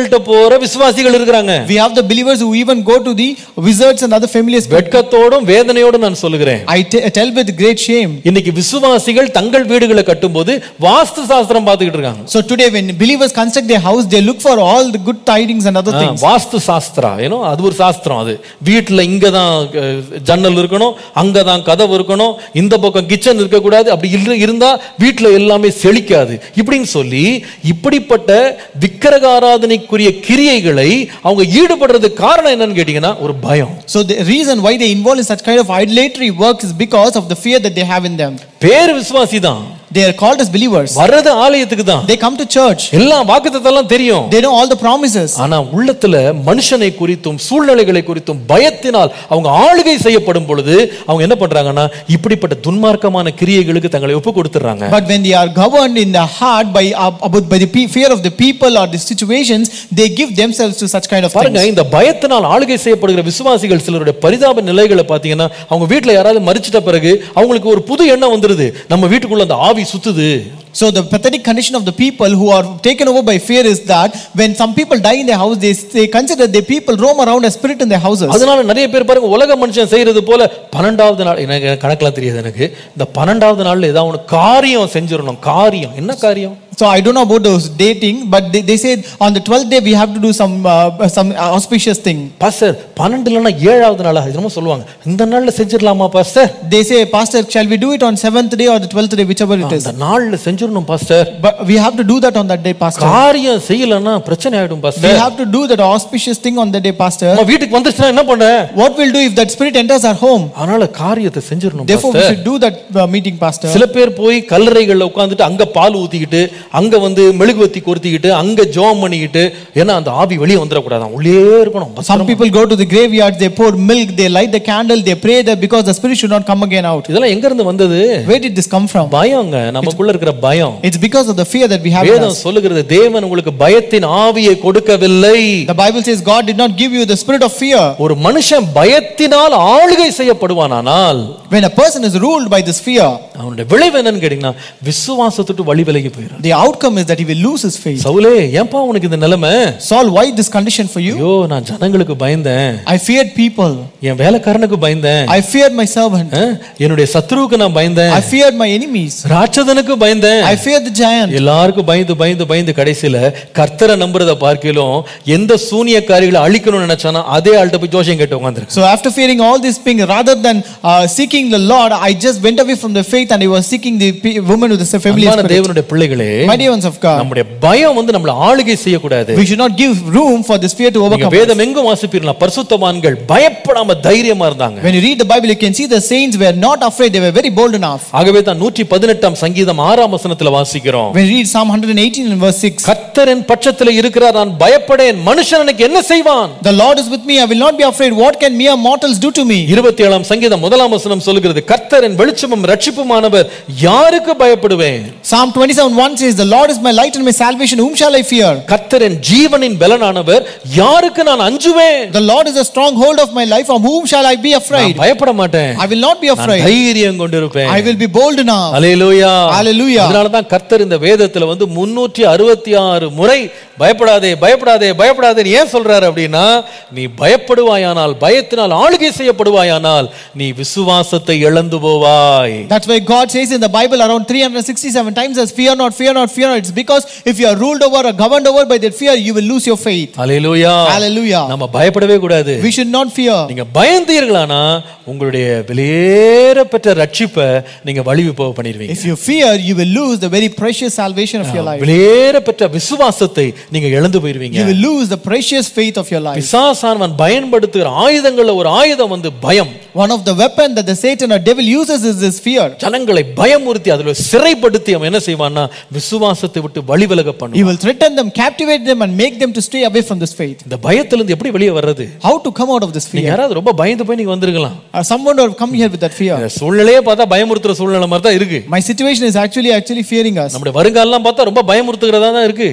தெய்வங்கள்ட்ட போற விசுவாசிகள் இருக்கிறாங்க We have the believers who even go to the wizards and other familiar spirits. வெட்கத்தோடும் வேதனையோடும் நான் சொல்லுகிறேன் I te- tell with great shame. இன்னைக்கு விசுவாசிகள் தங்கள் வீடுகளை கட்டும்போது வாஸ்து சாஸ்திரம் பார்த்துக்கிட்டு இருக்காங்க So today, when believers construct their house, they look for all the good tidings and other ah, things. வாஸ்து சாஸ்திரா ஏனோ அது ஒரு சாஸ்திரம் அது வீட்டுல இங்க தான் அஹ், ஜன்னல் இருக்கணும் அங்க தான் கதவு இருக்கணும் இந்த பக்கம் கிச்சன் இருக்கக்கூடாது அப்படி இல்ல இருந்தா வீட்டுல எல்லாமே செழிக்காது இப்படின்னு சொல்லி இப்படிப்பட்ட விக்கிரக ஆராதனைக்குரிய கிரியைகளை அவங்க ஈடுபடுறதுக்கு காரணம் என்னன்னு கேட்டீங்கன்னா ஒரு பயம் So the reason why they involve in such kind of idolatry works is because of the fear that they have in them. பேர் விசுவாசி தான் They are called as believers. வர்றது ஆலயத்துக்கு தான் They come to church. எல்லாம் வாக்குத்தத்தெல்லாம் தெரியும் They know all the promises. ஆனா உள்ளத்துல மனுஷனை குறித்தும் சூழ்நிலைகளை குறித்தும் பயத்தினால் அவங்க ஆளுகை செய்யப்படும் பொழுது அவங்க என்ன பண்றாங்கன்னா இப்படிப்பட்ட துன்மார்க்கமான கிரியைகளுக்கு தங்களை ஒப்பு கொடுத்துறாங்க But when they are governed in the heart by, uh, about, by the pe- fear of the people or the situations, they give themselves to such kind of பாருங்க things. இந்த பயத்தினால் ஆளுகை செய்யப்படுகிற விசுவாசிகள் சிலருடைய பரிதாப நிலைகளை பாத்தீங்கன்னா அவங்க வீட்டுல யாராவது மறிச்சிட்ட பிறகு அவங்களுக்கு ஒரு புது எண்ணம் வந்துருது நம்ம வீட்டுக்குள்ள அந்த ஆவி சுத்துது So the pathetic condition of the people who are taken over by fear is that when some people die in their house, they, they consider the people roam around as spirit in their houses. அதனால நிறைய பேர் பாருங்க உலக மனுஷன் செய்யறது போல பன்னெண்டாவது நாள் எனக்கு எனக்கு கணக்கெல்லாம் தெரியாது எனக்கு இந்த பன்னெண்டாவது நாள்ல ஏதாவது ஒன்று காரியம் செஞ்சிடணும் காரியம் என்ன காரியம் So I don't know about those dating, but they, they said on the 12th day we have to do some uh, some auspicious thing. Pastor பன்னெண்டு இல்லைன்னா ஏழாவது நாளா இது என்னமோ சொல்லுவாங்க இந்த நாள்ல செஞ்சிடலாமா pastor They say, Pastor, shall we do it on seventh day or the twelfth day, whichever it is. அந்த நாள்ல செஞ்சிடணும் pastor But we have to do that on that day, Pastor. காரியம் செய்யலன்னா பிரச்சனை ஆயிடும் We pastor have to do that auspicious thing on that day, Pastor. நம்ம வீட்டுக்கு வந்துச்சுன்னா என்ன பண்ண What we'll do if that spirit enters our home? அதனால காரியத்தை செஞ்சிடணும் Therefore, we pastor should do that uh, meeting, Pastor. சில பேர் போய் கல்லறைகள்ல உட்கார்ந்துட்டு அங்க பால் ஊத்திக்கிட்டு அங்க வந்து மெழுகுவத்தி கொளுத்திக்கிட்டு அங்க ஜோம் பண்ணிக்கிட்டு ஏன்னா அந்த ஆவி வெளியே வந்துடக்கூடாதான் உள்ளே இருக்கணும் Some பத்திரமா. people go to the graveyards, they pour milk, they light the candle, they pray there because the spirit should not come again out. இதெல்லாம் எங்க இருந்து வந்தது Where did this come from? பயங்க நமக்குள்ள இருக்கிற பயம் It's because of the fear that we have in வேதம் us. சொல்லுகிறது தேவன் உங்களுக்கு பயத்தின் ஆவியை கொடுக்கவில்லை The Bible says God did not give you the spirit of fear. ஒரு மனுஷன் பயத்தினால் ஆளுகை செய்யப்படுவானானால் When a person is ruled by this fear, அவனுடைய விளைவு என்னன்னு கேட்டீங்கன்னா விசுவாசத்துட்டு வழி விலகி போயிடும் the outcome is that he will lose his faith. சவுலே ஏன்பா உனக்கு இந்த நிலைமை Saul, why this condition for you? ஐயோ நான் ஜனங்களுக்கு பயந்தேன் I feared people. N வேலைக்காரனுக்கு பயந்தேன் I feared my servant. அஹ், என்னுடைய சத்ருவுக்கு நான் பயந்தேன் I feared my enemies. ராட்சதனுக்கு பயந்தேன் I feared the giant. எல்லாருக்கும் பயந்து பயந்து பயந்து கடைசியில கர்த்தரை நம்புறத பார்க்கலும் எந்த சூனியக்காரிகளை அழிக்கணும்னு நினைச்சானா அதே ஆள்கிட்ட போய் ஜோசியம் கேட்டு உட்காந்துருக்கு So after fearing all these things, rather than uh, seeking the Lord, I just went away from the faith and I was seeking the pe- woman with the familiar அன்பான spirit. தேவனுடைய பிள்ளைகளே My dear ones of God, நம்முடைய பயம் வந்து நம்மள ஆளுகை செய்யக்கூடாது we should not give room for this fear to நீங்க overcome. us. வேதம் எங்கும் வாசிப்பீர்களா பரிசுத்தவான்கள் பயப்படாம தைரியமா இருந்தாங்க When you read the Bible, you can see the saints were not afraid, they were very bold enough. ஆகவே தான் நூற்றி பதினெட்டாம் சங்கீதம் ஆறாம் வசனத்துல வாசிக்கிறோம் When you read Psalm 118 and verse 6, கர்த்தரின் பட்சத்துல இருக்கிறார் நான் பயப்படேன் மனுஷன் எனக்கு என்ன செய்வான் the Lord is with me, I will not be afraid. What can mere mortals do to me? இருபத்தி ஏழாம் சங்கீதம் முதலாம் வசனம் சொல்லுகிறது கர்த்தரின் வெளிச்சமும் ரட்சிப்புமானவர் யாருக்கு பயப்படுவேன் Psalm 27 1 says, The Lord is my light and my salvation, whom shall I fear? கர்த்தரின் ஜீவனின் பலனானவர் யாருக்கு நான் அஞ்சுவேன் The Lord is a stronghold of my life, of whom shall I be afraid? நான் பயப்பட மாட்டேன் I will not be நான் afraid. தைரியம் கொண்டிருப்பேன் I will be bold enough. Hallelujah Hallelujah. அதனால தான் கர்த்தர் இந்த வேதத்துல வந்து முன்னூற்றி அறுபத்தி ஆறு முறை பயப்படாதே பயப்படாதே பயப்படாதே ஏன் சொல்றாரு அப்படின்னா நீ பயப்படுவாயானால் பயத்தினால் ஆளுகை செய்யப்படுவாயானால் நீ விசுவாசத்தை இழந்து போவாய் That's why God says in the Bible around 367 times as fear not, fear not, fear not. It's because if you are ruled over or governed over by that fear, you will lose your faith. Hallelujah Hallelujah. நம்ம பயப்படவே கூடாது We should not fear. நீங்க பயந்தீர்களானா உங்களுடைய வெளியேற பெற்ற ரட்சிப்பை நீங்க வழிவு போக பண்ணிடுவீங்க If you fear, you will lose the very precious salvation of your life. வெளியேற பெற்ற விசுவாசத்தை நீங்க இழந்து போயிருவீங்க You will lose the precious faith of your life. பிசாசானவன் பயன்படுத்துகிற ஆயுதங்கள்ல ஒரு ஆயுதம் வந்து பயம் One of the weapon that the Satan or devil uses is this fear. ஜனங்களை பயமுறுத்தி அதுல சிறைப்படுத்தி அவன் என்ன செய்வான்னா விசுவாசத்தை விட்டு வழி விலக He பண்ணுவான் will threaten them, captivate them, and make them to stay away from this faith. இந்த பயத்திலிருந்து எப்படி வெளியே வர்றது How to come out of this நீங்க fear? யாராவது ரொம்ப பயந்து போய் நீங்க வந்திருக்கலாம் Uh, someone would have come here with that fear. இந்த சூழ்நிலையே பார்த்தா பயமுறுத்துற சூழ்நிலை மாதிரி தான் இருக்கு My situation is actually actually fearing us. நம்முடைய வருங்காலம் பார்த்தா ரொம்ப பயமுறுத்துகிறதா தான் இருக்கு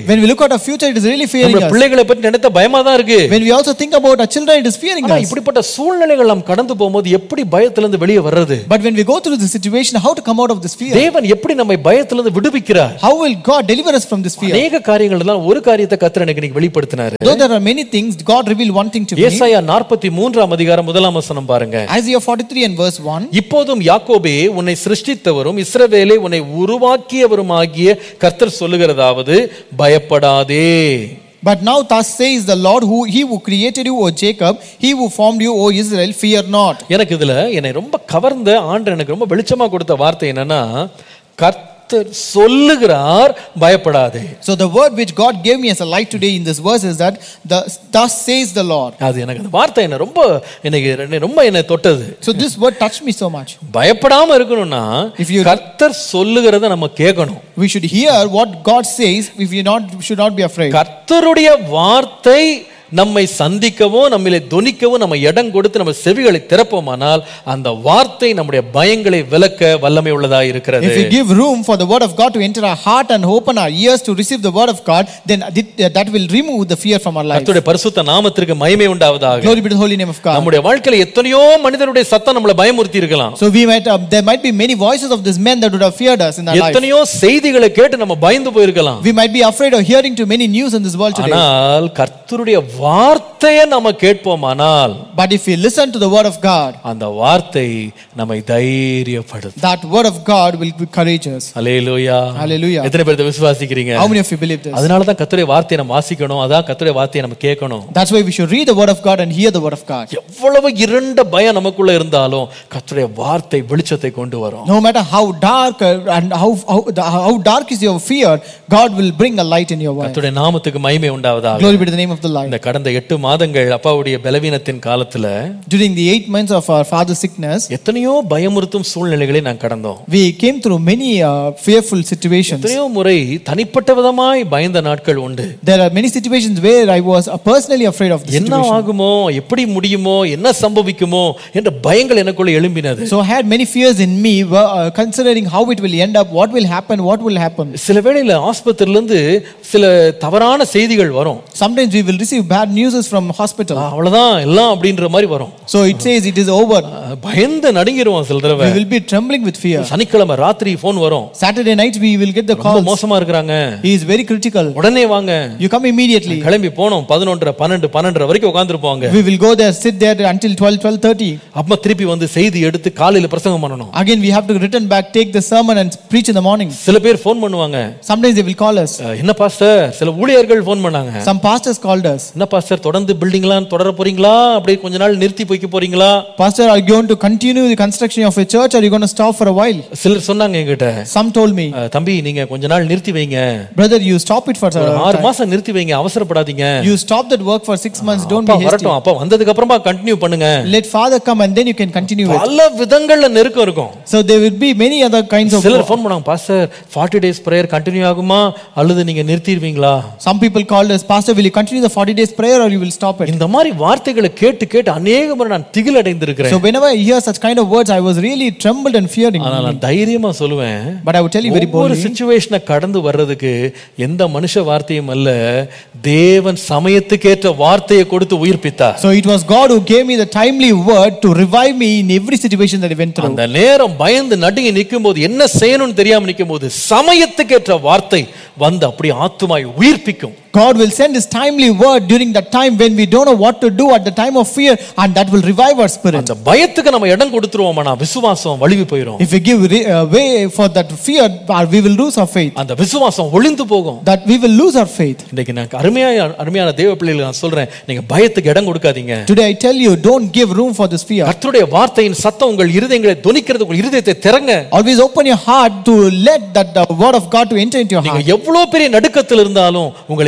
When we look at our future, it is really fearing நம்ம us. பிள்ளைகளை பற்றி நினைத்த பயமா தான் இருக்கு When we also think about our children, it is fearing ஆனா us. இப்படிப்பட்ட சூழ்நிலைகள் நாம் கடந்து போகும்போது எப்படி பயத்திலிருந்து வெளியே வர்றது But when we go through this situation, how to come out of this fear? தேவன் எப்படி நம்மை பயத்திலிருந்து விடுவிக்கிறார் How will God deliver us from this fear? அநேக காரியங்கள் எல்லாம் ஒரு காரியத்தை கத்தர் எனக்கு இன்னைக்கு வெளிப்படுத்தினாரு Though there are many things, God revealed one thing to me. ஏசாயா நாற்பத்தி மூன்றாம் அதிகாரம் முதலாம் வசனம் பாருங்க Isaiah 43 and verse 1. இப்போதும் யாக்கோபே உன்னை சிருஷ்டித்தவரும் இஸ்ரவேலை உன்னை உருவாக்கியவருமாகிய கர்த்தர் சொல்லுகிறதாவது பயப்படாதே But now thus says the Lord, who He who created you, O Jacob, He who formed you, O Israel, fear not. எனக்கு இதுல என்னை ரொம்ப கவர்ந்த ஆண்டு எனக்கு ரொம்ப வெளிச்சமா கொடுத்த வார்த்தை என்னன்னா கர்த்தர் சொல்லுகிறார் பயப்படாதே So the word which God gave me as a light today in this verse is that the, thus says the Lord. அது எனக்கு அந்த வார்த்தை என்ன ரொம்ப எனக்கு என்னை ரொம்ப என்னை தொட்டது So this word touched me so much. பயப்படாம இருக்கணும்னா If you- கர்த்தர் சொல்லுகிறத நம்ம கேட்கணும் We should hear what God says if we not should not be afraid. கர்த்தருடைய வார்த்தை நம்மை சந்திக்கவோ நம்மளை தொனிக்கவோ நம்ம இடம் கொடுத்து நம்ம செவிகளை திறப்போமானால் அந்த வார்த்தை நம்முடைய பயங்களை விலக்க வல்லமை உள்ளதா இருக்கிறது If we give room for the word of God to enter our heart and open our ears to receive the word of God, then thi- that will remove the fear from our life. கர்த்தருடைய பரிசுத்த நாமத்திற்கு மகிமை உண்டாவதாக Glory be to the holy name of God. நம்முடைய வாழ்க்கையில எத்தனையோ மனிதருடைய சத்தம் நம்மளை பயமுறுத்தி இருக்கலாம் So we might uh, there might be many voices of these men that would have feared us in our life. எத்தனையோ செய்திகளை கேட்டு நம்ம பயந்து போயிருக்கலாம் We might be afraid of hearing too many news in this world today. ஆனால் கர்த்தருடைய வார்த்தையை நம்ம கேட்போமானால் But if we listen to the word of God, அந்த வார்த்தை நம்மை தைரியப்படுத்தும் that word of God will be courageous. Alleluia Hallelujah. எத்தனை பேர் இதை விசுவாசிக்கிறீங்க How many of you believe this? அதனால தான் கர்த்தருடைய வார்த்தையை நம்ம வாசிக்கணும் அதான் கர்த்தருடைய வார்த்தையை நம்ம கேட்கணும் That's why we should read the word of God and hear the word of God. எவ்வளவு இருண்ட பயம் நமக்குள்ள இருந்தாலும் கர்த்தருடைய வார்த்தை வெளிச்சத்தை கொண்டு வரும் No matter how dark uh, and how, how, the- how dark is your fear, God will bring a light in your life. கர்த்தருடைய நாமத்துக்கு மகிமை உண்டாவதாக Glory be to the name of the Lord. இந்த கடந்த எட்டு மாதங்கள் அப்பாவுடைய பலவீனத்தின் காலத்துல During the eight months of our father's sickness, எத்தனையோ பயமுறுத்தும் சூழ்நிலைகளை நான் கடந்தோம் we came through many uh, fearful situations. எத்தனையோ முறை தனிப்பட்ட விதமாய் பயந்த நாட்கள் உண்டு There are many situations where I was uh, personally afraid of the என்ன situation. ஆகுமோ எப்படி முடியுமோ என்ன சம்பவிக்குமோ என்ற பயங்கள் எனக்குள்ள எழும்பினது So I had many fears in me, were, uh, considering how it will end up, what will happen, what will happen. சில வேளையில ஆஸ்பத்திரில இருந்து சில தவறான செய்திகள் வரும் Sometimes we will receive bad news from hospital. ஆ, அவ்வளவுதான் எல்லாம் அப்படின்ற மாதிரி வரும் So it says it is over. ஆ, பயந்து நடுங்கிருவோம் சில தடவை We will be trembling with fear. சனிக்கிழமை ராத்திரி போன் வரும் Saturday night we will get the ரொம்ப calls. மோசமா இருக்கிறாங்க He is very critical. உடனே வாங்க You come immediately. கிளம்பி போனோம் பதினொன்றரை பன்னெண்டு பன்னெண்டரை வரைக்கும் உட்காந்துருப்பாங்க We will go there, sit there until 12, 12.30. அப்ப திருப்பி வந்து செய்தி எடுத்து காலையில பிரசங்கம் பண்ணணும் Again, we have to return back, take the sermon and preach in the morning. சில பேர் ஃபோன் பண்ணுவாங்க Sometimes they will call us. அஹ், என்ன பாஸ்டர் சில ஊழியர்கள் ஃபோன் பண்ணாங்க Some pastors called us. என்ன பாஸ்டர் தொடர்ந்து பில்டிங்லாம் தொடர போறீங்களா அப்படியே கொஞ்ச நாள் நிறுத்தி வைக்க போறீங்களா Pastor, are you going to continue the construction of a church or are you going to stop for a while? சிலர் சொன்னாங்க என்கிட்ட Some told me, அஹ், தம்பி நீங்க கொஞ்ச நாள் நிறுத்தி வைங்க brother, you stop it for ஒரு a ஆறு time. மாசம் நிறுத்தி வைங்க அவசரப்படாதீங்க You stop that work for six months. Don't அப்பா be hasty. வரட்டும் அப்பா வந்ததுக்கு அப்புறமா கண்டினியூ பண்ணுங்க Let Father come and then you can continue it. பல விதங்கள்ல நெருக்கம் இருக்கும் So there will be many other kinds of. சிலர் ஃபோன் பண்ணாங்க pastor forty days prayer continue ஆகுமா அல்லது நீங்க நிறுத்திடுவீங்களா Some people called us, Pastor, will you continue the 40 days prayer or you will stop it? இந்த மாதிரி வார்த்தைகளை கேட்டு கேட்டு அநேக முறை நான் திகில் அடைந்திருக்கிறேன் So whenever I hear such kind of words, I was really trembled and fearing. ஆனா நான் தைரியமா சொல்லுவேன் But I would tell you very ஒவ்வொரு boldly. சுச்சுவேஷனை கடந்து வர்றதுக்கு எந்த மனுஷ வார்த்தையும் அல்ல தேவன் சமயத்துக்கேற்ற வார்த்தையை கொடுத்து உயிர்ப்பித்தார் So it was God who gave me the timely word to revive me in every situation that I went through. அந்த நேரம் பயந்து நடுங்கி நிற்கும் போது என்ன செய்யணும்னு தெரியாம நிற்கும் போது சமயத்துக்கேற்ற வார்த்தை வந்து அப்படி ஆத்துமாய் உயிர்ப்பிக்கும் God will send His timely word during that time when we don't know what to do at the time of fear, and that will revive our spirit. அந்த பயத்துக்கு நம்ம இடம் கொடுத்துருவோமானா விசுவாசம் வலிவு போயிடும் If we give re- uh, way for that fear, uh, we will lose our faith. அந்த விசுவாசம் ஒளிந்து போகும் That we will lose our faith. இன்னைக்கு நான் அருமையான அருமையான தேவ பிள்ளைகளுக்கு நான் சொல்றேன் நீங்க பயத்துக்கு இடம் கொடுக்காதீங்க Today I tell you, don't give room for this fear. கர்த்தருடைய வார்த்தையின் சத்தம் உங்கள் இருதயங்களை தொனிக்கிறது உங்கள் இருதயத்தை திறங்க Always open your heart to let that the word of God to enter into your நீங்க heart. எவ்வளவு பெரிய நடுக்கத்தில் இருந்தாலும் உங்களை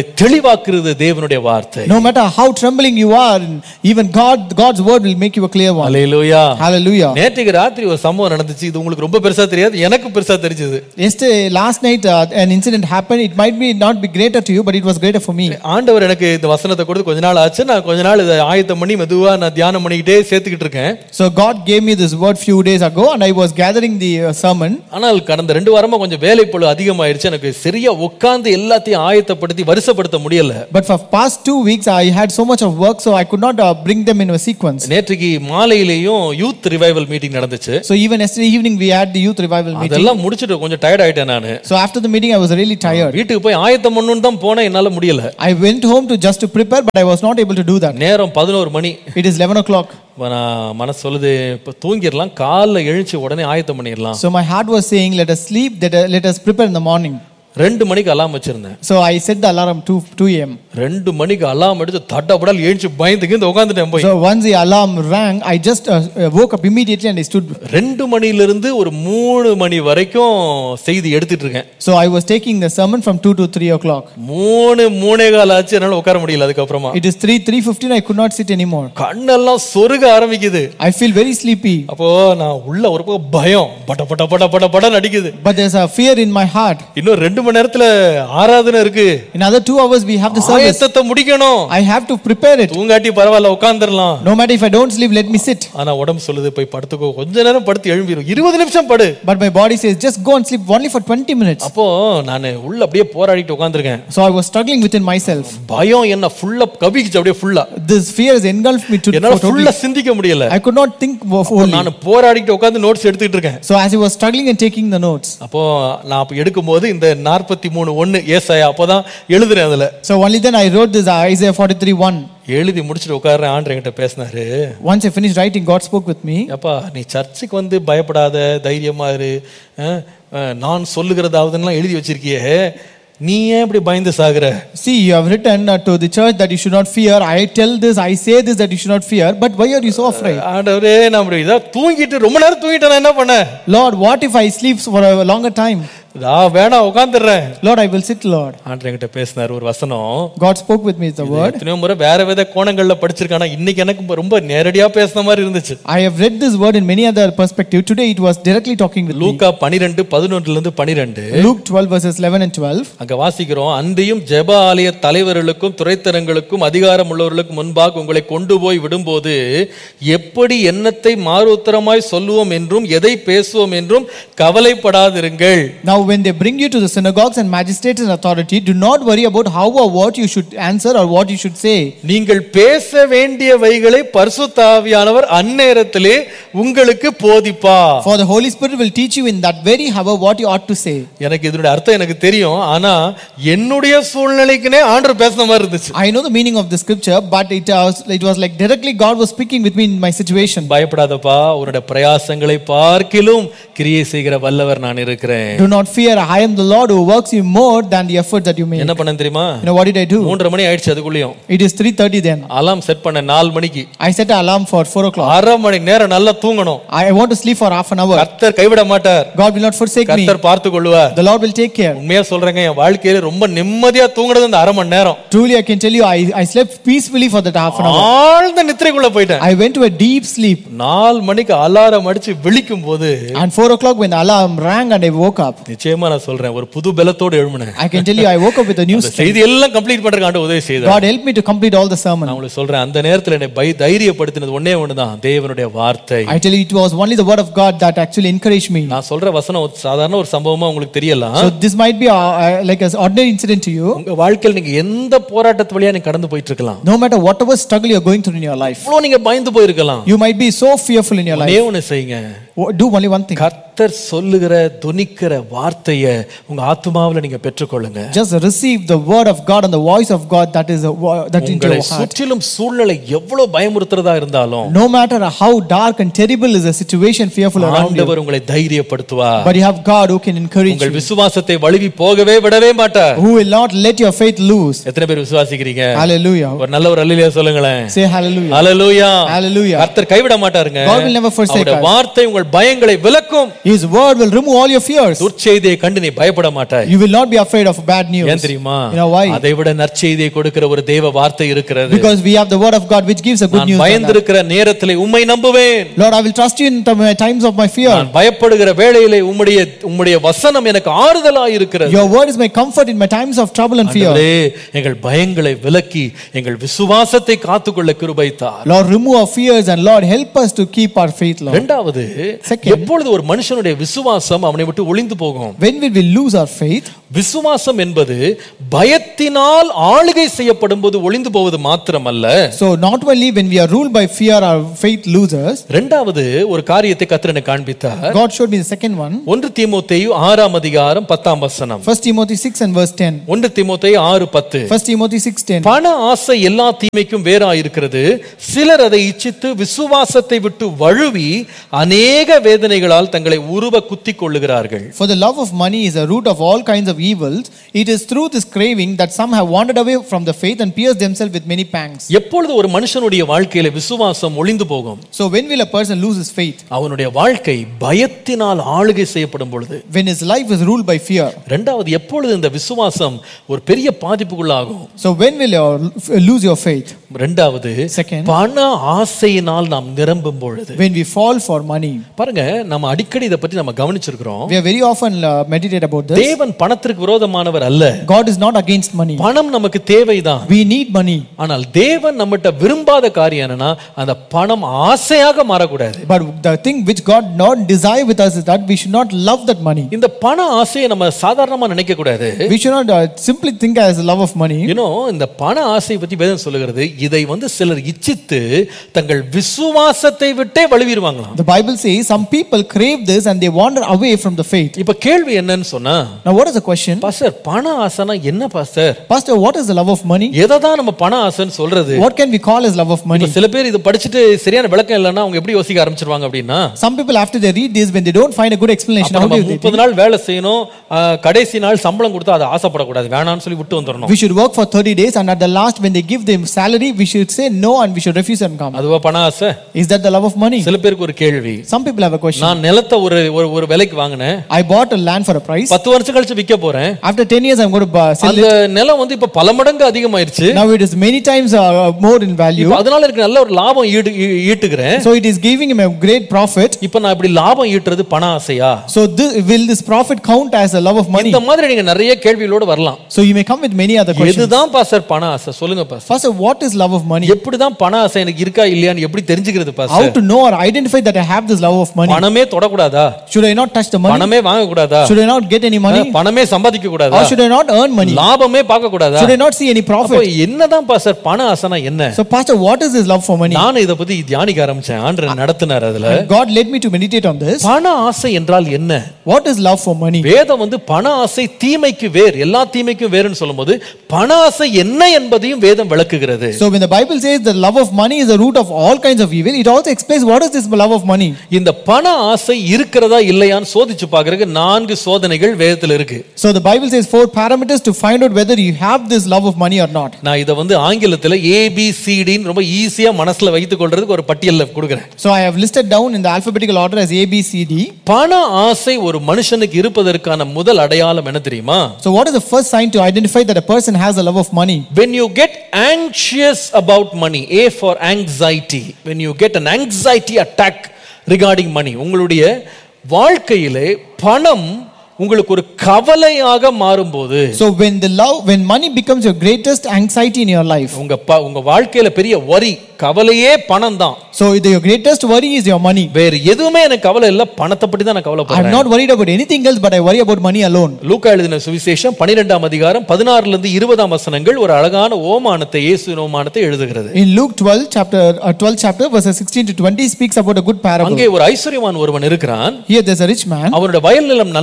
தெளிவாக்குறது தேவனுடைய வார்த்தை No matter how trembling you are, even God, God's word will make you a clear one. Hallelujah Hallelujah. நேற்றுக்கு ராத்திரி ஒரு சம்பவம் நடந்துச்சு இது உங்களுக்கு ரொம்ப பெருசா தெரியாது எனக்கு பெருசா தெரிஞ்சது Yesterday, last night, uh, an incident happened. It might be not be greater to you, but it was greater for me. ஆண்டவர் எனக்கு இந்த வசனத்தை கொடுத்து கொஞ்ச நாள் ஆச்சு நான் கொஞ்ச நாள் இதை ஆயத்தம் பண்ணி மெதுவா நான் தியானம் பண்ணிக்கிட்டே சேர்த்துக்கிட்டு இருக்கேன் So God gave me this word few days ago, and I was gathering the uh, sermon. ஆனால் கடந்த ரெண்டு வாரமா கொஞ்சம் வேலைப்பளு அதிகமாயிருச்சு எனக்கு சரியா உட்கார்ந்து எல்லாத்தையும் ஆயத்தப்படுத்தி வருஷப்படுத்த முடியல But for past two weeks, I had so much of work, so I could not uh, bring them in a sequence. நேற்றுக்கு மாலையிலேயும் யூத் ரிவைவல் மீட்டிங் நடந்துச்சு So even yesterday evening, we had the youth revival meeting. அதெல்லாம் முடிச்சுட்டு கொஞ்சம் tired ஆயிட்டேன் நானு So after the meeting, I was really tired. வீட்டுக்கு போய் ஆயத்தம் பண்ணணும்னு தான் போனேன் என்னால முடியல I went home to just to prepare, but I was not able to do that. நேரம் பதினோரு மணி It is 11 o'clock. இப்ப நான் மனசு சொல்லுது இப்போ தூங்கிடலாம் காலைல எழுந்துச்சு உடனே ஆயத்தம் பண்ணிடலாம் So my heart was saying, let us sleep, that, uh, let us prepare in the morning. ரெண்டு மணிக்கு அலாம் வச்சிருந்தேன் So I set the alarm 2, 2 a.m. ரெண்டு மணிக்கு அலாம் எடுத்து தட்டப்படால் எழுந்துச்சு பயந்துக்கு இந்த உட்காந்துட்டேன் போய் So once the alarm rang, I just uh, uh, woke up immediately and I stood. ரெண்டு மணிலிருந்து ஒரு மூணு மணி வரைக்கும் செய்தி எடுத்துட்டு இருக்கேன் So I was taking the sermon from 2 to 3 o'clock. மூணு மூணே கால் ஆச்சு என்னால உட்கார முடியல அதுக்கப்புறமா It is 3, 3.15, I could not sit anymore. கண்ணெல்லாம் சொருக ஆரம்பிக்குது I feel very sleepy. அப்போ நான் உள்ள ஒரு பக்கம் பயம் பட பட பட பட பட நடிக்குது But there's a fear in my heart. இன்னும் ரெண்டு மணி நேரத்துல ஆராதனை இருக்கு In another two hours, we have the service. ஆயத்தத்தை முடிக்கணும் I have to prepare it. தூங்காட்டி பரவாயில்ல உட்காந்துடலாம் No matter if I don't sleep, let me sit. ஆனா உடம்பு சொல்லுது போய் படுத்துக்கோ கொஞ்ச நேரம் படுத்து எழும்பிடும் இருபது நிமிஷம் படு But my body says, just go and sleep only for 20 minutes. அப்போ நான் உள்ள அப்படியே போராடிட்டு உட்காந்துருக்கேன் So I was struggling within myself. பயம் என்ன ஃபுல்லா கவிக்குச்சு அப்படியே ஃபுல்லா This fear has engulfed me to என்னால for totally. ஃபுல்லா சிந்திக்க முடியல I could not think of wholly. நான் போராடிட்டு உட்காந்து நோட்ஸ் எடுத்துக்கிட்டு இருக்கேன் So as he was struggling and taking the notes, அப்போ நான் அப்ப எடுக்கும்போது இந்த நாற்பத்தி மூணு ஒன்னு ஏசாயா அப்போதான் எழுதுறேன் அதுல so only then I wrote this Isaiah 43 1. எழுதி முடிச்சுட்டு உட்கார்றேன் ஆண்டு என்கிட்ட பேசினாரு Once I finished writing, God spoke with me. அப்பா நீ சர்ச்சுக்கு வந்து பயப்படாத தைரியமா இரு அஹ், அஹ், நான் சொல்லுகிறதாவதுலாம் எழுதி வச்சிருக்கியே நீ ஏன் இப்படி பயந்து சாகுற See, you have written uh, to the church that you should not fear. I tell this, I say this that you should not fear. But why are you so afraid? ஆண்டவரே நான் இப்படி இதா தூங்கிட்டு ரொம்ப நேரம் தூங்கிட்டேன் நான் என்ன பண்ணேன் Lord, what if I sleep for a longer time? நான் வேணாம் உட்காந்துடுறேன் Lord, I will sit, Lord. ஆண்டு என்கிட்ட பேசினார் ஒரு வசனம் God spoke with me with the word. எத்தனையோ முறை வேற வித கோணங்கள்ல படிச்சிருக்கானா இன்னைக்கு எனக்கு ரொம்ப நேரடியா பேசுன மாதிரி இருந்துச்சு I have read this word in many other perspective. Today it was directly talking with me. லூக்கா பனிரெண்டு பதினொன்றுல இருந்து பனிரெண்டு Luke 12 verses 11 and 12. அங்க வாசிக்கிறோம் அன்றியும் ஜெப ஆலய தலைவர்களுக்கும் துறைத்தனங்களுக்கும் அதிகாரம் உள்ளவர்களுக்கும் முன்பாக உங்களை கொண்டு போய் விடும்போது எப்படி எண்ணத்தை மாறுத்தரமாய் சொல்லுவோம் என்றும் எதை பேசுவோம் என்றும் கவலைப்படாதிருங்கள் Now, when they bring you to the synagogues and magistrates and authority, do not worry about how or what you should answer or what you should say. நீங்கள் பேச வேண்டியவைகளை பரிசுத்தாவியானவர் அந்நேரத்திலே உங்களுக்கு போதிப்பா For the Holy Spirit will teach you in that very hour what you ought to say. எனக்கு இதனுடைய அர்த்தம் எனக்கு தெரியும் ஆனா என்னுடைய சூழ்நிலைக்குனே ஆண்டவர் பேசுன மாதிரி இருந்துச்சு I know the meaning of the scripture, but it was, it was like directly God was speaking with me in my situation. பயப்படாதப்பா உன்னுடைய பிரயாசங்களை பார்க்கிலும் கிரியை செய்கிற வல்லவர் நான் இருக்கிறேன் Do not fear, I am the Lord who works you more than the effort that you make. என்ன பண்ண தெரியுமா You know what did I do? மூன்றரை மணி ஆயிடுச்சு அதுக்குள்ளேயும் It is 3.30 then. Alarm set பண்ண நாலு மணிக்கு I set an alarm for 4 o'clock. அரை மணி நேரம் நல்லா தூங்கணும் I want to sleep for half an hour. கர்த்தர் கைவிட மாட்டார் God will not forsake me. கர்த்தர் பார்த்து கொள்ளுவார் The Lord will take care. உண்மையா சொல்றேங்க என் வாழ்க்கையில ரொம்ப நிம்மதியா தூங்குனது இந்த அரை மணி நேரம் Truly, I can tell you, I, I slept peacefully for that half an hour. ஆழ்ந்த நித்திரைக்குள்ள போயிட்டேன் I went to a deep sleep. நாலு மணிக்கு அலாரம் அடிச்சு விழிக்கும் போது And 4 o'clock, when the alarm rang and I woke up, நிச்சயமா நான் சொல்றேன் ஒரு புது பலத்தோடு எழும்பினேன் I can tell you, I woke up with a new இந்த செய்தி எல்லாம் கம்ப்ளீட் பண்றதுக்கு ஆண்டு உதவி செய்தார் God helped me to complete all the sermon. நான் உங்களுக்கு சொல்றேன் அந்த நேரத்துல என்னை பை தைரியப்படுத்தினது ஒண்ணே ஒண்ணுதான் தேவனுடைய வார்த்தை I tell you, it was only the word of God that actually encouraged me. நான் சொல்ற வசனம் ஒரு சாதாரண ஒரு சம்பவமா உங்களுக்கு தெரியலாம் So this might be uh, uh, like an ordinary incident to you. உங்க வாழ்க்கையில் நீங்க எந்த போராட்டத்து வழியா நீங்க கடந்து போயிட்டு இருக்கலாம் No matter whatever struggle you're going through in your life, இவ்வளவு நீங்க பயந்து போயிருக்கலாம் you might be so fearful in your life. ஒண்ணே ஒண்ணு செய்யுங்க O- Do only one thing. கர்த்தர் சொல்லுகிற துணிக்கிற வார்த்தையை உங்க ஆத்மாவுல நீங்க பெற்றுக்கொள்ளுங்க Just receive the word of God and the voice of God that is a, wo- that into உங்களை your heart. சுற்றிலும் சூழ்நிலை எவ்வளவு பயமுறுத்துறதா இருந்தாலும் No matter how dark and terrible is the situation fearful around you, ஆண்டவர் உங்களை தைரியப்படுத்துவார் but you have God who can encourage உங்கள் you, விசுவாசத்தை வழுவி போகவே விடவே மாட்டார் who will not let your faith lose. எத்தனை பேர் விசுவாசிக்கிறீங்க Hallelujah. ஒரு நல்ல ஒரு அல்லையா சொல்லுங்களேன் Say hallelujah. ஹalleluya Hallelujah. கர்த்தர் கைவிட மாட்டாருங்க God will never forsake அவருடைய us. வார்த்தை உங்கள் பயங்களை விலக்கும் His word will remove all your fears. துர்ச்செய்தியை கண்டு நீ பயப்பட மாட்டாய் You will not be afraid of bad news. ஏன் தெரியுமா You know why? அதை விட நற்செய்தியை கொடுக்கிற ஒரு தேவ வார்த்தை இருக்கிறது Because we have the word of God which gives a good நான் news. than that. பயந்திருக்கிற நேரத்திலே உம்மை நம்புவேன் Lord, I will trust you in the times of my fear. நான் பயப்படுகிற வேளையிலே உம்முடைய உம்முடைய வசனம் எனக்கு ஆறுதலாய் இருக்கிறது Your word is my comfort in my times of trouble and fear. ஆண்டவரே, எங்கள் பயங்களை விலக்கி எங்கள் விசுவாசத்தை காத்துக்கொள்ள கிருபைத்தார் Lord, remove our fears and Lord, help us to keep our faith, Lord. இரண்டாவது Second. எப்பொழுது ஒரு மனுஷனுடைய விசுவாசம் அவனை விட்டு ஒளிந்து போகும் When will we lose our faith? விசுவாசம் என்பது பயத்தினால் ஆளுகை செய்யப்படும் போது ஒளிந்து போவது மாத்திரமல்ல So, not only when we are ruled by fear, our faith loses. இரண்டாவது ஒரு காரியத்தை கத்திரனை காண்பித்தார் God showed me the second one. ஒன்று தீமோத்தேயு ஆறாம் அதிகாரம் பத்தாம் வசனம் 1 Timothy 6 and verse 10. ஒன்று தீமோத்தேயு ஆறு பத்து 1 Timothy 6 10. பண ஆசை எல்லா தீமைக்கும் வேறாயிருக்கிறது சிலர் அதை இச்சித்து விசுவாசத்தை விட்டு வழுவி அநேக வேதனைகளால் தங்களை உருவ குத்திக் கொள்ளுகிறார்கள் For the love of money is a root of all kinds of evils. It is through this craving that some have wandered away from the faith and pierced themselves with many pangs. எப்பொழுது ஒரு மனுஷனுடைய வாழ்க்கையில விசுவாசம் ஒளிந்து போகும் So, when will a person lose his faith? அவனுடைய வாழ்க்கை பயத்தினால் ஆளுகை செய்யப்படும் பொழுது When his life is ruled by fear. ரெண்டாவது எப்பொழுது இந்த விசுவாசம் ஒரு பெரிய பாதிப்புக்குள்ளாகும் So, when will you lose your faith? ரெண்டாவது Second, பண ஆசையினால் நாம் நிரம்பும் பொழுது when we fall for money. பாருங்க நம்ம அடிக்கடி இதை பற்றி நம்ம கவனிச்சிருக்கிறோம் We are very often uh, meditate about this. தேவன் பணத்திற்கு விரோதமானவர் அல்ல God is not against money. பணம் நமக்கு தேவைதான் We need money. ஆனால் தேவன் நம்மகிட்ட விரும்பாத காரியம் என்னன்னா அந்த பணம் ஆசையாக மாறக்கூடாது But the thing which God not desire with us is that we should not love that money. இந்த பண ஆசையை நம்ம சாதாரணமா நினைக்க கூடாது We should not uh, simply think as a love of money. You know இந்த பண ஆசை பத்தி வேதம் சொல்லுகிறது இதை வந்து சிலர் இச்சித்து தங்கள் விசுவாசத்தை விட்டே வழுவிடுவாங்களாம் The Bible says some people crave this and they wander away from the faith. இப்ப கேள்வி என்னன்னு சொன்னா Now, what is the question? Pastor பண ஆசைனா என்ன pastor Pastor, what is the love of money? எதை தான் நம்ம பண ஆசைன்னு சொல்றது What can we call as love of money? இப்ப சில பேர் இது படிச்சுட்டு சரியான விளக்கம் இல்லைன்னா அவங்க எப்படி யோசிக்க ஆரம்பிச்சிருவாங்க அப்படின்னா Some people, after they read this, when they don't find a good explanation, அப்ப how நம்ம do they முப்பது think? நாள் வேலை செய்யணும் ஆஹ், கடைசி நாள் சம்பளம் கொடுத்தா அதை ஆசைப்படக்கூடாது வேணாம்னு சொல்லி விட்டு வந்துடணும் We should work for 30 days, and at the last, when they give them salary, we should say no and we should refuse and come. அதுவா பண ஆசை Is that the love of money? சில பேருக்கு ஒரு கேள்வி Some people have a question. நான் நிலத்தை ஒரு ஒரு ஒரு விலைக்கு வாங்கினேன் I bought a land for a price. பத்து வருஷம் கழிச்சு விற்க போறேன் After 10 years, I'm going to buy- sell அந்த it. நிலம் வந்து இப்ப பல மடங்கு அதிகமாயிருச்சு Now it is many times uh, more in value. இப்ப அதனால எனக்கு நல்ல ஒரு லாபம் ஈடு ஈ- ஈட்டுகிறேன் So it is giving him a great profit. இப்ப நான் இப்படி லாபம் ஈட்டுறது பண ஆசையா So this, will this profit count as a love of money? இந்த மாதிரி நீங்க நிறைய கேள்விகளோட வரலாம் So you may come with many other questions. எதுதான் பாஸ்டர் பண ஆசை சொல்லுங்க pastor First, what is love of money? எப்படிதான் பண ஆசை எனக்கு இருக்கா இல்லையான்னு எப்படி தெரிஞ்சுக்கிறது How pastor to know or identify that I have this love of money? பணமே தொடக்கூடாதா Should I not touch the money? பணமே வாங்க கூடாதா Should I not get any money? பணமே சம்பாதிக்க கூடாதா Or should I not earn money? லாபமே பார்க்க கூடாதா Should I not see any அப்போ profit? என்னதான் பாஸ்டர் பண ஆசைனா என்ன So, Pastor, what is this love for money? நானும் இதை பத்தி தியானிக்க ஆரம்பிச்சேன் ஆண்டு நடத்தினார் அதுல God led me to meditate on this. பண ஆசை என்றால் என்ன What is love for money? வேதம் வந்து பண ஆசை தீமைக்கு வேர் எல்லா தீமைக்கும் வேறுன்னு சொல்லும்போது பண ஆசை என்ன என்பதையும் வேதம் விளக்குகிறது So, when the Bible says the love of money is the root of all kinds of evil, it also explains what is this love of money. இந்த பண ஆசை இருக்கிறதா இல்லையான்னு சோதிச்சு பார்க்கறதுக்கு நான்கு சோதனைகள் வேதத்துல இருக்கு So, the Bible says four parameters to find out whether you have this love of money or not. நான் இதை வந்து ஆங்கிலத்துல ஏபிசிடின்னு ரொம்ப ஈஸியா மனசுல வைத்துக் கொள்றதுக்கு ஒரு பட்டியல்ல கொடுக்குறேன் So, I have listed down in the alphabetical order as A, B, C, D. பண ஆசை ஒரு மனுஷனுக்கு இருப்பதற்கான முதல் அடையாளம் என்ன தெரியுமா So, what is the first sign to identify that a person has a love of money? when you get anxious about money a for anxiety when you get an anxiety attack regarding money உங்களுடைய வாழ்க்கையிலே பணம் உங்களுக்கு ஒரு கவலையாக மாறும்போது So, when the love, when money becomes your greatest anxiety in your life, உங்க ப- உங்க வாழ்க்கையில பெரிய வரி கவலையே பணம் தான் so the, your greatest worry is your money. வேற எதுவுமே எனக்கு கவலை இல்ல பணத்தை பத்தி தான் நான் I'm கவலைப்படுறேன் not worried about anything else, but I worry about money alone. லூக்கா எழுதின சுவிசேஷம் பன்னிரெண்டாம் அதிகாரம் பதினாறுல இருந்து இருபதாம் வசனங்கள் ஒரு அழகான ஓமானத்தை இயேசு ஓமானத்தை எழுதுகிறது In Luke 12, chapter uh, 12 chapter, verses 16 to 20, speaks about a good parable. அங்கே ஒரு ஐஸ்வர்யவான் ஒருவன் இருக்கிறான் Here there's a rich man. அவனுடைய வயல் நிலம் நன்றாய் விளை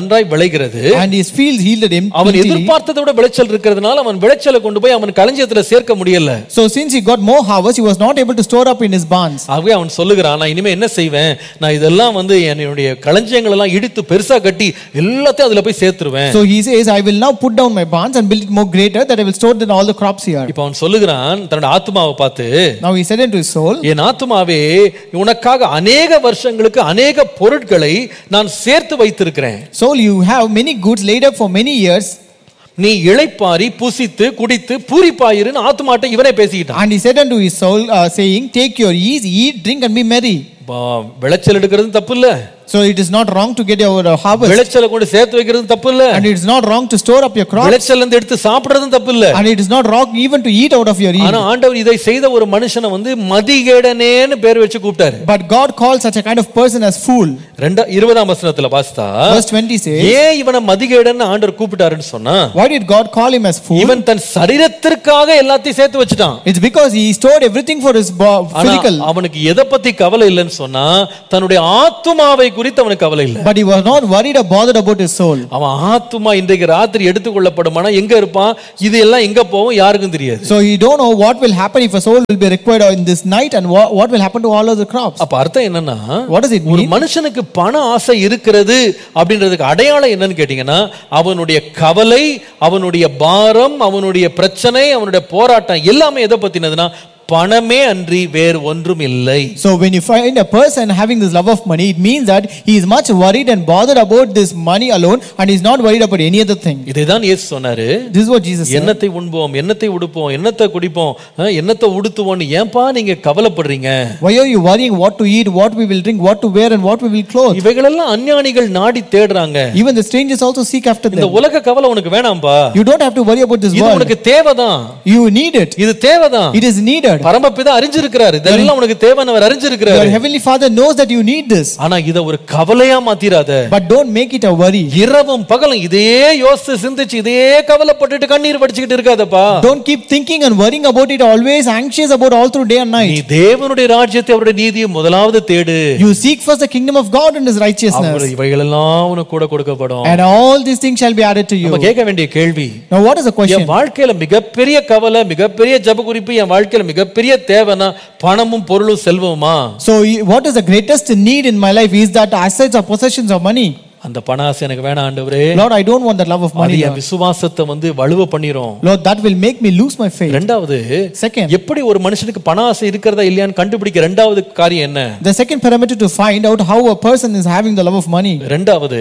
விளைகிறது and his fields yielded him அவன் plentifully. எதிர்பார்த்ததை விட விளைச்சல் இருக்கிறதுனால அவன் விளைச்சலை கொண்டு போய் அவன் களஞ்சியத்துல சேர்க்க முடியல So since he got more harvest, he was not able to store up in his barns. ஆகவே அவன் சொல்லுகிறான் நான் இனிமே என்ன செய்வேன் நான் இதெல்லாம் வந்து என்னுடைய களஞ்சியங்கள் எல்லாம் இடித்து பெருசா கட்டி எல்லாத்தையும் அதுல போய் சேர்த்துருவேன் So he says, I will now put down my barns and build it more greater, that I will store then all the crops here. இப்ப அவன் சொல்லுகிறான் தன்னோட ஆத்மாவை பார்த்து Now he said unto his soul, என் ஆத்மாவே உனக்காக அநேக வருஷங்களுக்கு அநேக பொருட்களை நான் சேர்த்து வைத்திருக்கிறேன் Soul, you have many goods laid up for many years. நீ இளைப்பாரி புசித்து குடித்து பூரிப்பாயிருன்னு ஆத்மாட்ட இவனே பேசிக்கிட்டான் And he said unto his soul, uh, saying, Take your ease, eat, drink, and be merry. பா, விளைச்சல் எடுக்கிறது தப்பு இல்ல So it is not wrong to get your uh, harvest, விளைச்சலை கொண்டு சேர்த்து வைக்கிறது தப்பு இல்ல and it is not wrong to store up your crops, விளைச்சல் இருந்து எடுத்து சாப்பிடுறதும் தப்பு இல்ல and it is not wrong even to eat out of your ஆனா ease. ஆண்டவர் இதை செய்த ஒரு மனுஷனை வந்து மதிகேடனேன்னு பேர் வச்சு கூப்பிட்டாரு But God calls such a kind of person as fool. ரெண்டா இருபதாம் வசனத்துல பாஸ்தா Verse 20 says, ஏன் இவனை மதிகேடன்னு ஆண்டவர் கூப்பிட்டாருன்னு சொன்னா Why did God call him as fool? இவன் தன் சரீரத்திற்காக எல்லாத்தையும் சேர்த்து வச்சுட்டான் It's because he stored everything for his bo- ஆனா physical, அவனுக்கு எதை பத்தி கவலை இல்லைன்னு சொன்னா தன்னுடைய ஆத்துமாவை குறித்து அவனுக்கு கவலை இல்லை but he was not worried or bothered about his soul. அவன் ஆத்துமா இன்றைக்கு ராத்திரி எடுத்துக்கொள்ளப்படுமானா எங்க இருப்பான் இது எல்லாம் எங்க போகும் யாருக்கும் தெரியாது So you don't know what will happen if a soul will be required in this night and what, what will happen to all of the crops. அப்ப அர்த்தம் என்னன்னா What does it ஒரு mean? மனுஷனுக்கு பண ஆசை இருக்கிறது அப்படின்றதுக்கு அடையாளம் என்னன்னு கேட்டீங்கன்னா அவனுடைய கவலை அவனுடைய பாரம் அவனுடைய பிரச்சனை அவனுடைய போராட்டம் எல்லாமே எதை பத்தினதுன்னா பணமே அன்றி வேறு ஒன்றும் இல்லை So when you find a person having this love of money, it means that he is much worried and bothered about this money alone and he is not worried about any other thing. இதைதான் இயேசு சொன்னாரு This is what Jesus said. எண்ணத்தை உண்போம் எண்ணத்தை உடுப்போம் எண்ணத்தை குடிப்போம் அஹ், எண்ணத்தை உடுத்துவோம்னு ஏன்பா நீங்க கவலைப்படுறீங்க Why are you worrying what to eat, what we will drink, what to wear and what we will clothe? இவைகளெல்லாம் அஞ்ஞானிகள் நாடி தேடுறாங்க Even the strangers also seek after இந்த them. உலக கவலை உனக்கு வேணாம்பா You don't have to worry about this இது world. உனக்கு தேவைதான் You need it. இது தேவைதான் It is needed. பரமபிதா அறிஞ்சிருக்கிறாரு இதெல்லாம் உனக்கு தேவைன்னு அவர் Your அறிஞ்சிருக்கிறாரு heavenly Father knows that you need this. ஆனா இத ஒரு கவலையா மாத்திராத But don't make it a worry. இரவும் பகலும் இதே யோசிச்சு சிந்திச்சு இதே கவலைப்பட்டுட்டு கண்ணீர் வடிச்சுக்கிட்டு இருக்காதப்பா Don't keep thinking and worrying about it, always anxious about all through day and நீ night. தேவனுடைய ராஜ்யத்தை அவருடைய நீதியை முதலாவது தேடு You seek first the kingdom of God and his righteousness, அவர் இவைகளெல்லாம் உனக்கு கூட கொடுக்கப்படும் and all these things shall be added to நம்ம you. கேட்க வேண்டிய கேள்வி Now, what is the question? என் வாழ்க்கையில மிகப்பெரிய கவலை மிகப்பெரிய ஜப குறிப்பு என் வாழ்க்கையில மிகப்பெரிய தேவைன்னா பணமும் பொருளும் செல்வமா So, y- what is the greatest need in my life? Is that assets or possessions or money? அந்த பண ஆசை எனக்கு வேணாம் ஆண்டவரே Lord, I don't want that love of அது money. என் Lord. விசுவாசத்தை வந்து வலுவ பண்ணிரும் Lord, that will make me lose my faith. ரெண்டாவது Second, எப்படி ஒரு மனுஷனுக்கு பண ஆசை இருக்கிறதா இல்லையான்னு கண்டுபிடிக்க ரெண்டாவது காரியம் என்ன the second parameter to find out how a person is having the love of money. ரெண்டாவது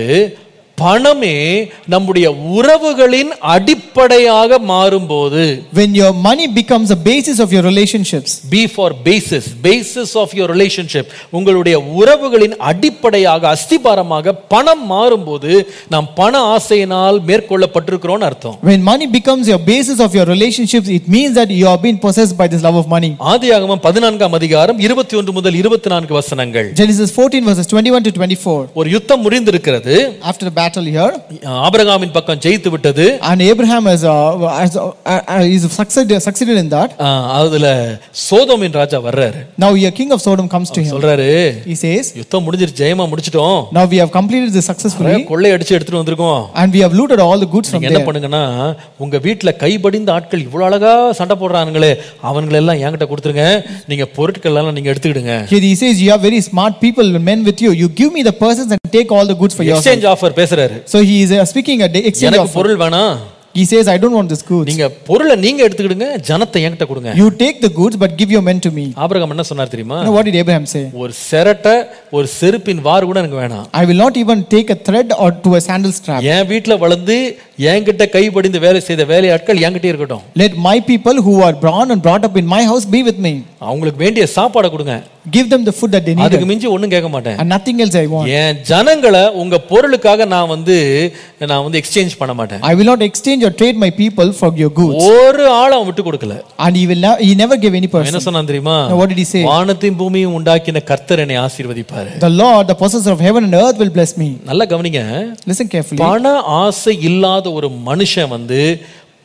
பணமே நம்முடைய உறவுகளின் அடிப்படையாக மாறும்போது When your money becomes the basis of your relationships, be for basis basis of your relationship உங்களுடைய உறவுகளின் அடிப்படையாக அஸ்திபாரமாக பணம் மாறும்போது நாம் பண ஆசையினால் மேற்கொள்ளப்பட்டிருக்கிறோம்னு அர்த்தம் when money becomes your basis of your relationships, it means that you are being possessed by this love of money. ஆதியாகமம் பதினான்காம் அதிகாரம் இருபத்தி ஒன்று முதல் இருபத்தி நான்கு வசனங்கள் Genesis 14, verses 21 to 24. ஒரு யுத்தம் முடிந்திருக்கிறது After the battle here, ஆபிரகாமின் பக்கம் ஜெயித்து விட்டது and Abraham has, uh, has uh, uh, is succeeded, succeeded in that. ஆ, அதுல சோதோமின் ராஜா வர்றாரு Now, here king of Sodom comes to him. சொல்றாரு He says, யுத்தம் முடிஞ்சிருச்சு ஜெயமா முடிச்சிட்டோம் Now we have completed this successfully, கொள்ளை அடிச்சு எடுத்துட்டு வந்திருக்கோம் and we have looted all the goods from நீங்க என்ன there. பண்ணுங்கன்னா உங்க வீட்டுல கைபடிந்த ஆட்கள் இவ்வளவு அழகா சண்டை போடுறானுங்களே அவங்களை எல்லாம் என்கிட்ட கொடுத்துருங்க நீங்க பொருட்கள் எல்லாம் நீங்க எடுத்துக்கிடுங்க Here he says, You have very smart people, men with you. You give me the persons and take all the goods for yourself. Exchange offer பேசுறாரு So he is uh, speaking a day exchange எனக்கு offer. பொருள் வேணாம் He says, I don't want this goods. நீங்க பொருளை நீங்க எடுத்துக்கிடுங்க ஜனத்தை என்கிட்ட கொடுங்க You take the goods, but give your men to me. Abraham என்ன சொன்னார் தெரியுமா Now, what did Abraham say? ஒரு சிரட்டை ஒரு செருப்பின் வார் கூட எனக்கு வேணாம் I will not even take a thread or to a sandal strap. என் வீட்டுல வளர்ந்து என்கிட்ட கைப்படிந்து வேலை செய்த வேலையாட்கள் என்கிட்ட இருக்கட்டும் Let my people who are born and brought up in my house be with me. அவங்களுக்கு வேண்டிய சாப்பாடை கொடுங்க Give them the food that they need. அதுக்கு மிஞ்சி ஒண்ணும் கேட்க மாட்டேன் And nothing else I want. என் ஜனங்களை உங்க பொருளுக்காக நான் வந்து நான் வந்து எக்ஸ்சேஞ்ச் பண்ண மாட்டேன் I will not exchange or trade my people for your goods. ஒரு ஆளை அவன் விட்டு கொடுக்கல And he will ne- he never gave any அவன் person. என்ன சொன்னான் தெரியுமா Now, what did he say? வானத்தையும் பூமியும் உண்டாக்கின கர்த்தர் என்னை ஆசீர்வதிப்பாரு The Lord, the possessor of heaven and earth, will bless me. நல்லா கவனிங்க Listen carefully. பண ஆசை இல்லாத ஒரு மனுஷன் வந்து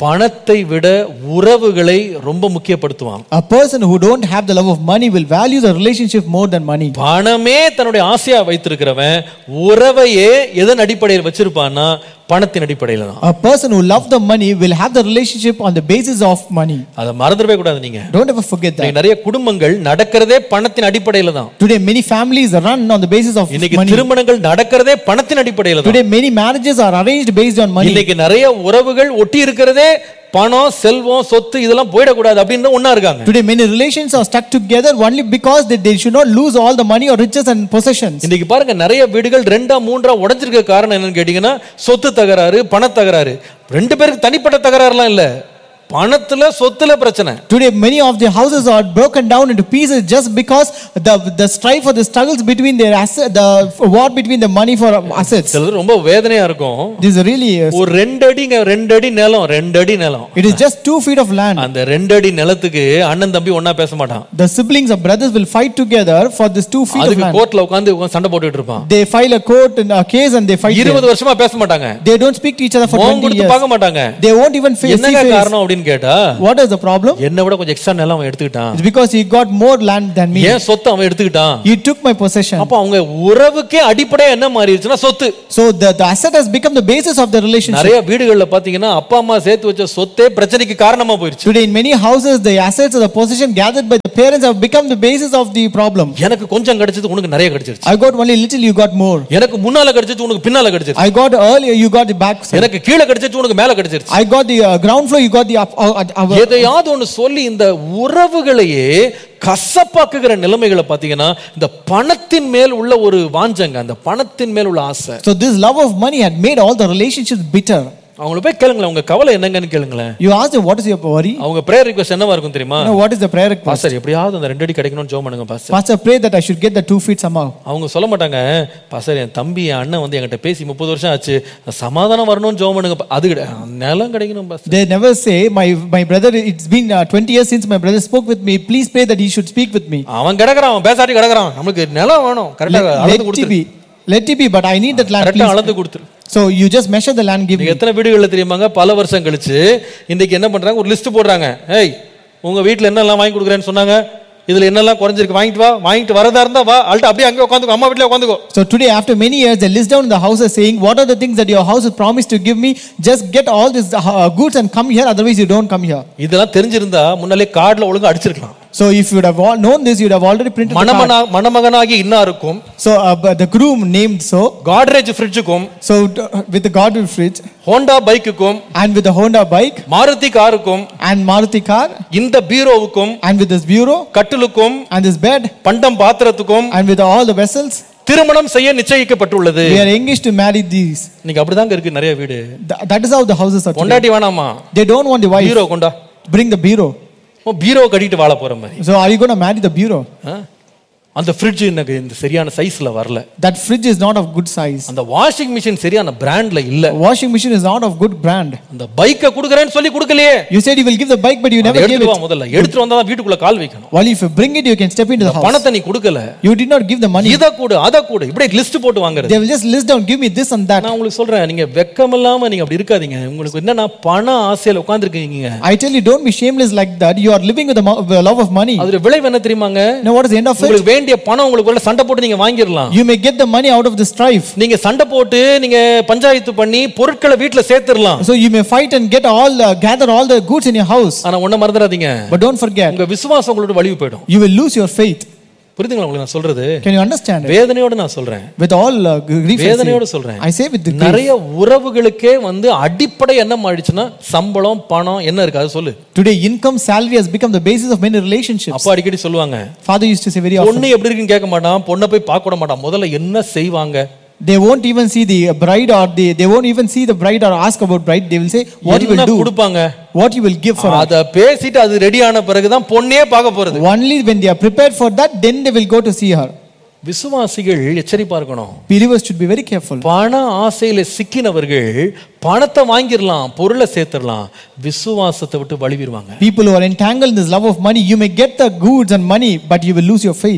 பணத்தை விட உறவுகளை ரொம்ப முக்கியப்படுத்துவான் A person who don't have the love of money will value the relationship more than money. பணமே தன்னுடைய ஆசையா வைத்திருக்கிறவன் உறவையே எதன் அடிப்படையில் வச்சிருப்பான்னா பணத்தின் அடிப்படையில தான் A person who love the money will have the relationship on the basis of money. அதை மறந்துடவே கூடாது நீங்க Don't ever forget that. இன்னைக்கு நிறைய குடும்பங்கள் நடக்கிறதே பணத்தின் அடிப்படையில தான் Today many families run on the basis of இன்னைக்கு money. திருமணங்கள் நடக்கிறதே பணத்தின் அடிப்படையில தான் Today many marriages are arranged based on money. இன்னைக்கு நிறைய உறவுகள் ஒட்டி இருக்கிறதே பணம் செல்வம் சொத்து இதெல்லாம் போயிடக்கூடாது அப்படின்னு தான் ஒண்ணா இருக்காங்க Today many relations are stuck together only because they, they should not lose all the money or riches and possessions. இன்னைக்கு பாருங்க நிறைய வீடுகள் ரெண்டா மூன்றா உடைஞ்சிருக்க காரணம் என்னன்னு கேட்டீங்கன்னா சொத்து தகராறு பண தகராறு ரெண்டு பேருக்கு தனிப்பட்ட தகராறுலாம் இல்ல பணத்துல சொத்துல பிரச்சனை Today many of the houses are broken down into pieces just because the the strife or the struggles between their asset, the war between the money for assets. சிலது ரொம்ப வேதனையா இருக்கும் This is really uh, ஒரு ரெண்டு அடிங்க ரெண்டு அடி நிலம் ரெண்டு அடி நிலம் it is just two feet of land. அந்த ரெண்டு அடி நிலத்துக்கு அண்ணன் தம்பி ஒண்ணா பேச மாட்டான் The siblings or brothers will fight together for this two feet of அதுக்கு land. கோர்ட்ல உட்காந்து சண்டை போட்டுட்டு இருப்பான் They file a court in a case and they fight. there. இருபது வருஷமா பேச மாட்டாங்க They don't speak to each other for மோகம் 20 கொடுத்து years. பார்க்க மாட்டாங்க They won't even face. see என்னங்க face. காரணம் அப்படின்னு கேட்டா What is the problem? என்னை விட கொஞ்சம் எக்ஸ்ட்ரா நிலம் அவன் எடுத்துக்கிட்டான் It's because he got more land than me. ஏன் சொத்து அவன் எடுத்துக்கிட்டான் He took my possession. அப்ப அவங்க உறவுக்கே அடிப்படையா என்ன மாறிடுச்சுன்னா சொத்து So the, the asset has become the basis of the relationship. நிறைய வீடுகள்ல பாத்தீங்கன்னா அப்பா அம்மா சேர்த்து வச்ச சொத்தே பிரச்சனைக்கு காரணமா போயிருச்சு Today, in many houses, the assets or the possession gathered by the parents have become the basis of the problem. எனக்கு கொஞ்சம் கிடைச்சது உனக்கு நிறைய கிடைச்சிருச்சு I got only little, you got more. எனக்கு முன்னால கிடைச்சது உனக்கு பின்னால கிடைச்சிருச்சு I got earlier, you got the back. side. எனக்கு கீழே கிடைச்சது உனக்கு மேல கிடைச்சிருச்சு I got the uh, ground floor, you got the up. Uh, uh, uh, எதையாவது ஒண்ணு சொல்லி இந்த உறவுகளையே கசப்பாக்குகிற நிலைமைகளை பாத்தீங்கன்னா இந்த பணத்தின் மேல் உள்ள ஒரு வாஞ்சங்க அந்த பணத்தின் மேல் உள்ள ஆசை so this love of money had made all the relationships bitter. அவங்கள போய் கேளுங்களேன் உங்க கவலை என்னங்கன்னு கேளுங்களேன் You ask them, what is your worry? அவங்க பிரேயர் ரிக்வஸ்ட் என்னவா இருக்கும் தெரியுமா You know, what is the prayer request? Pastor எப்படியாவது அந்த ரெண்டு அடி கிடைக்கணும்னு ஜோம் பண்ணுங்க pastor Pastor, pray that I should get the two feet somehow. அவங்க சொல்ல மாட்டாங்க பாஸ்டர் என் தம்பி என் அண்ணன் வந்து என்கிட்ட பேசி முப்பது வருஷம் ஆச்சு சமாதானம் வரணும்னு ஜோம் பண்ணுங்க அது கிடையாது நிலம் கிடைக்கணும் pastor They never say, my, my brother, it's been uh, 20 years since my brother spoke with me. Please pray that he should speak with me. அவன் கிடக்குறான் அவன் பேசாட்டி கிடக்குறான் நம்மளுக்கு நிலம் வேணும் கரெக்டா Let, அளந்து let it கொடுத்துரு be. Let it be, but I need that land, கரெக்டா please. அளந்து கொடுத்துரு So you just measure the land, give நீங்க me. எத்தனை வீடுகள்ல தெரியுமாங்க பல வருஷம் கழிச்சு இன்னைக்கு என்ன பண்றாங்க ஒரு லிஸ்ட் போடுறாங்க ஏய் உங்க வீட்ல என்னெல்லாம் வாங்கி கொடுக்குறேன்னு சொன்னாங்க இதுல என்னெல்லாம் குறைஞ்சிருக்கு வாங்கிட்டு வா வாங்கிட்டு வரதா இருந்தா வா அல்ட்ட அப்படியே அங்கே உட்காந்துக்கோ அம்மா வீட்லயே உட்காந்துக்கோ So today, after many years, they list down the houses saying, What are the things that your house has promised to give me? Just get all these uh, goods and come here, otherwise, you don't come here. இதெல்லாம் தெரிஞ்சிருந்தா முன்னாலே கார்டுல ஒழுங்கா அடிச்சிருக்கலாம் So if you would have all known this, you would have already printed the card. மணமனா மணமகனாகி இன்னாருக்கும் So uh, but the groom named so, Godrej ஃப்ரிட்ஜுக்கும் so uh, with the Godwin fridge Honda பைக்குக்கும் and with the Honda bike Maruti காருக்கும் and Maruti car இந்த பீரோவுக்கும் and with this bureau கட்டிலுக்கும் and this bed பண்டம் பாத்திரத்துக்கும் and with all the vessels, திருமணம் செய்ய நிச்சயிக்கப்பட்டுள்ளது we are engaged to marry these. இன்னைக்கு அப்படிதாங்க இருக்கு நிறைய வீடு Th- that is how the houses are. Today. கொண்டாட்டி வேணாமா They don't want the wife. பீரோ கொண்டா Bring the bureau. ஓ, பீரோ கட்டிட்டு வாழ போற மாதிரி So are you going to marry the bureau? ஆ? அந்த ஃப்ரிட்ஜ் எனக்கு இந்த சரியான சைஸ்ல வரல That fridge is not of good size. அந்த வாஷிங் மிஷின் சரியான பிராண்ட்ல இல்ல Washing machine is not of good brand. அந்த பைக்கை கொடுக்கறேன்னு சொல்லி கொடுக்கலையே You said you will give the bike, but you அதை never gave எடுத்துட்டு வா it. முதல்ல எடுத்துட்டு வந்தா தான் வீட்டுக்குள்ள கால் வைக்கணும் Well, if you bring it, you can step into the house. பணத்தை நீ கொடுக்கல You did not give the money. இத கூடு அத கூடு இப்படி லிஸ்ட் போட்டு வாங்குறது They will just list down, give me this and that. நான் உங்களுக்கு சொல்றேன் நீங்க வெக்கம் இல்லாம நீங்க அப்படி இருக்காதீங்க உங்களுக்கு என்னன்னா பண ஆசையில உட்கார்ந்துருக்கீங்க I tell you, don't be shameless like that. You are living with the mo- with the love of money. அதோட விளைவு என்ன தெரியுமாங்க Now, what is the end of it? உங்களுக்கு வேண்டிய பணம் உங்களுக்கு சண்டை போட்டு நீங்க வாங்கிடலாம் You may get the money out of the strife. நீங்க சண்டை போட்டு நீங்க பஞ்சாயத்து பண்ணி பொருட்களை வீட்டுல சேர்த்துடலாம் So you may fight and get all, uh, gather all the goods in your house. ஆனா ஒண்ண மறந்துடாதீங்க But don't forget, உங்க விசுவாசம் உங்களோட வலிவு போயிடும் you will lose your faith. புரியுதுங்களா உங்களுக்கு நான் சொல்றது Can you understand it? வேதனையோட நான் சொல்றேன் With all uh, grief, I வேதனையோட say. சொல்றேன் I say with the grief. நிறைய உறவுகளுக்கே வந்து அடிப்படை என்ன ஆயிடுச்சுன்னா சம்பளம் பணம் என்ன இருக்கு அது சொல்லு Today, income, salary has become the basis of many relationships. அப்பா அடிக்கடி சொல்லுவாங்க Father used to say very often, பொண்ணு எப்படி இருக்குன்னு கேட்க மாட்டான் பொண்ணை போய் பார்க்க விட மாட்டான் முதல்ல என்ன செய்வாங்க they won't even see the bride or they, they won't even see the bride or ask about bride. They will say, what you என்ன will do, கொடுப்பாங்க what you will give for her. அத பேசிட்டு அது ready ஆன பிறகுதான் பொண்ணே பார்க்க போறது Only when they are prepared for that, then they will go to see her. விசுவாசிகள் எச்சரிப்பா இருக்கணும் Believers should be very careful. பண ஆசையில சிக்கினவர்கள் பணத்தை வாங்கிடலாம் பொருளை சேர்த்துடலாம் விசுவாசத்தை விட்டு வழிவிடுவாங்க People who are entangled in this love of money, you may get the goods and money, but you will lose your faith.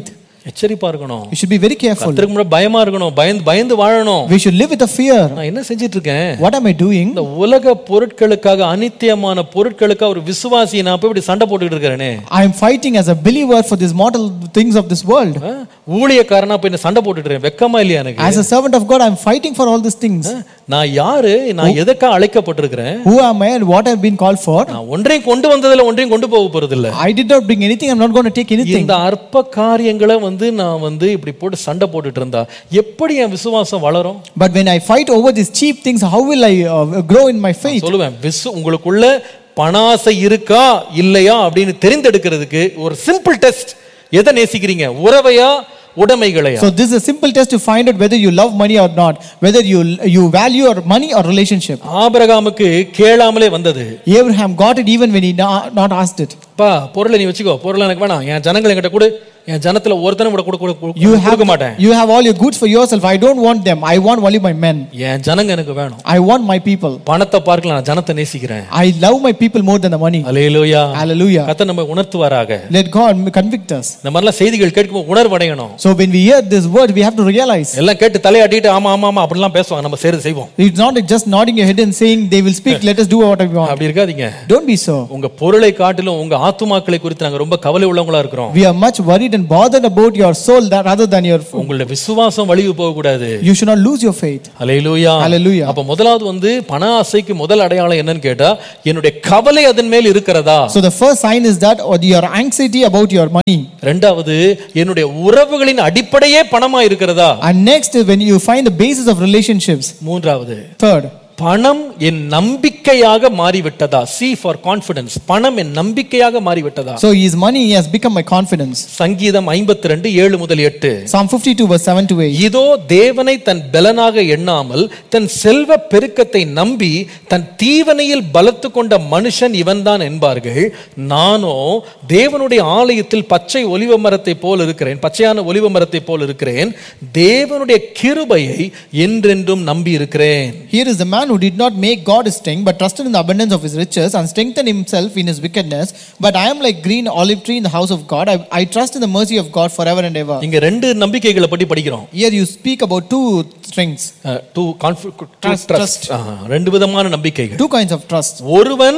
எச்சரிப்பா இருக்கணும் We should be very careful. கர்த்தருக்கு முன்னாடி பயமா இருக்கணும் பயந்து பயந்து வாழணும் We should live with a fear. நான் என்ன செஞ்சிட்டு இருக்கேன் What am I doing? இந்த உலக பொருட்களுக்காக அனித்தியமான பொருட்களுக்காக ஒரு விசுவாசி நான் போய் இப்படி சண்டை போட்டுட்டு இருக்கிறேனே I am fighting as a believer for these mortal things of this world. ஆ? ஊழியக்காரனா போய் நான் சண்டை போட்டுட்டு இருக்கேன் வெக்கமா இல்லையா எனக்கு As a servant of God, I am fighting for all these things. நான் யாரு நான் எதற்கா அழைக்கப்பட்டிருக்கிறேன் Who am I and what I have been called for? நான் ஒன்றையும் கொண்டு வந்ததில்ல ஒன்றையும் கொண்டு போக போறது இல்ல I did not bring anything. I'm not going to take anything. இந்த அற்ப காரியங்களை வந்து நான் வந்து இப்படி போட்டு சண்டை போட்டுட்டு இருந்தா எப்படி என் விசுவாசம் வளரும் But when I fight over these cheap things, how will I uh, grow in my faith? சொல்லுவேன் விசு உங்களுக்குள்ள பணாசை இருக்கா இல்லையா அப்படின்னு தெரிந்தெடுக்கிறதுக்கு ஒரு சிம்பிள் டெஸ்ட் எதை நேசிக்கிறீங்க உறவையா உடைமைகளையா So this is a simple test to find out whether you love money or not, whether you you value or money or relationship. ஆபிரகாமுக்கு கேளாமலே வந்தது Abraham got it even when he na- not asked it. பா பொருளை நீ வச்சுக்கோ பொருளை எனக்கு வேணாம் என் ஜனங்களை என்கிட்ட கொடு என் ஜனத்துல ஒருத்தனும் கூட கொடு- கொடு- கொடு- You have கொடுக்க மாட்டேன் you have all your goods for yourself. I don't want them. I want only my men. என் ஜனங்க எனக்கு வேணும் I want my people. பணத்தை பார்க்கலாம் நான் ஜனத்தை நேசிக்கிறேன் I love my people more than the money. அலையிலோயா Hallelujah. கத்த நம்ம உணர்த்துவாராக Let God convict us. இந்த மாதிரிலாம் செய்திகள் கேட்கும்போது உணர்வடையணும் So when we hear this word, we have to realize எல்லாம் கேட்டு தலையாட்டிட்டு ஆமா ஆமா ஆமா அப்படிலாம் பேசுவாங்க நம்ம செய்யறது செய்வோம் it's not just nodding your head and saying they will speak. Let us do what we want. அப்படி இருக்காதீங்க Don't be so. உங்க பொருளை காட்டிலும் உங்க ஆத்துமாக்களை குறித்து நாங்க ரொம்ப கவலை உள்ளவங்களா இருக்கிறோம் We are much worried and bothered about your soul that rather than your. உங்களுடைய விசுவாசம் வழிவு போக கூடாது You should not lose your faith. Hallelujah Hallelujah. அப்ப முதலாவது வந்து பண ஆசைக்கு முதல் அடையாளம் என்னன்னு கேட்டா என்னுடைய கவலை அதன் மேல் இருக்கிறதா So the first sign is that or your anxiety about your money. ரெண்டாவது என்னுடைய உறவுகளின் அடிப்படையே பணமா இருக்கிறதா And next is when you find the basis of relationships. மூன்றாவது Third, பணம் என் நம்பிக்கையாக மாறிவிட்டதா சி ஃபார் கான்பிடன்ஸ் பணம் என் நம்பிக்கையாக மாறிவிட்டதா so his money has become my confidence. சங்கீதம் ஐம்பத்தி ரெண்டு ஏழு முதல் எட்டு Psalm 52 verse 7 to 8. இதோ தேவனை தன் பலனாக எண்ணாமல் தன் செல்வ பெருக்கத்தை நம்பி தன் தீவனையில் பலத்து கொண்ட மனுஷன் இவன்தான் என்பார்கள் நானோ தேவனுடைய ஆலயத்தில் பச்சை ஒலிவ மரத்தை போல் இருக்கிறேன் பச்சையான ஒலிவ மரத்தை போல் இருக்கிறேன் தேவனுடைய கிருபையை என்றென்றும் நம்பி இருக்கிறேன் Here is the man who did not make God his strength, but trusted in the abundance of his riches and strengthened himself in his wickedness. But I am like green olive tree in the house of God. I, I trust in the mercy of God forever and ever. இங்க ரெண்டு நம்பிக்கைகளை பற்றி படிக்கிறோம் Here you speak about two strengths, two Trust, trust ரெண்டு விதமான நம்பிக்கைகள் two kinds of trust. ஒருவன்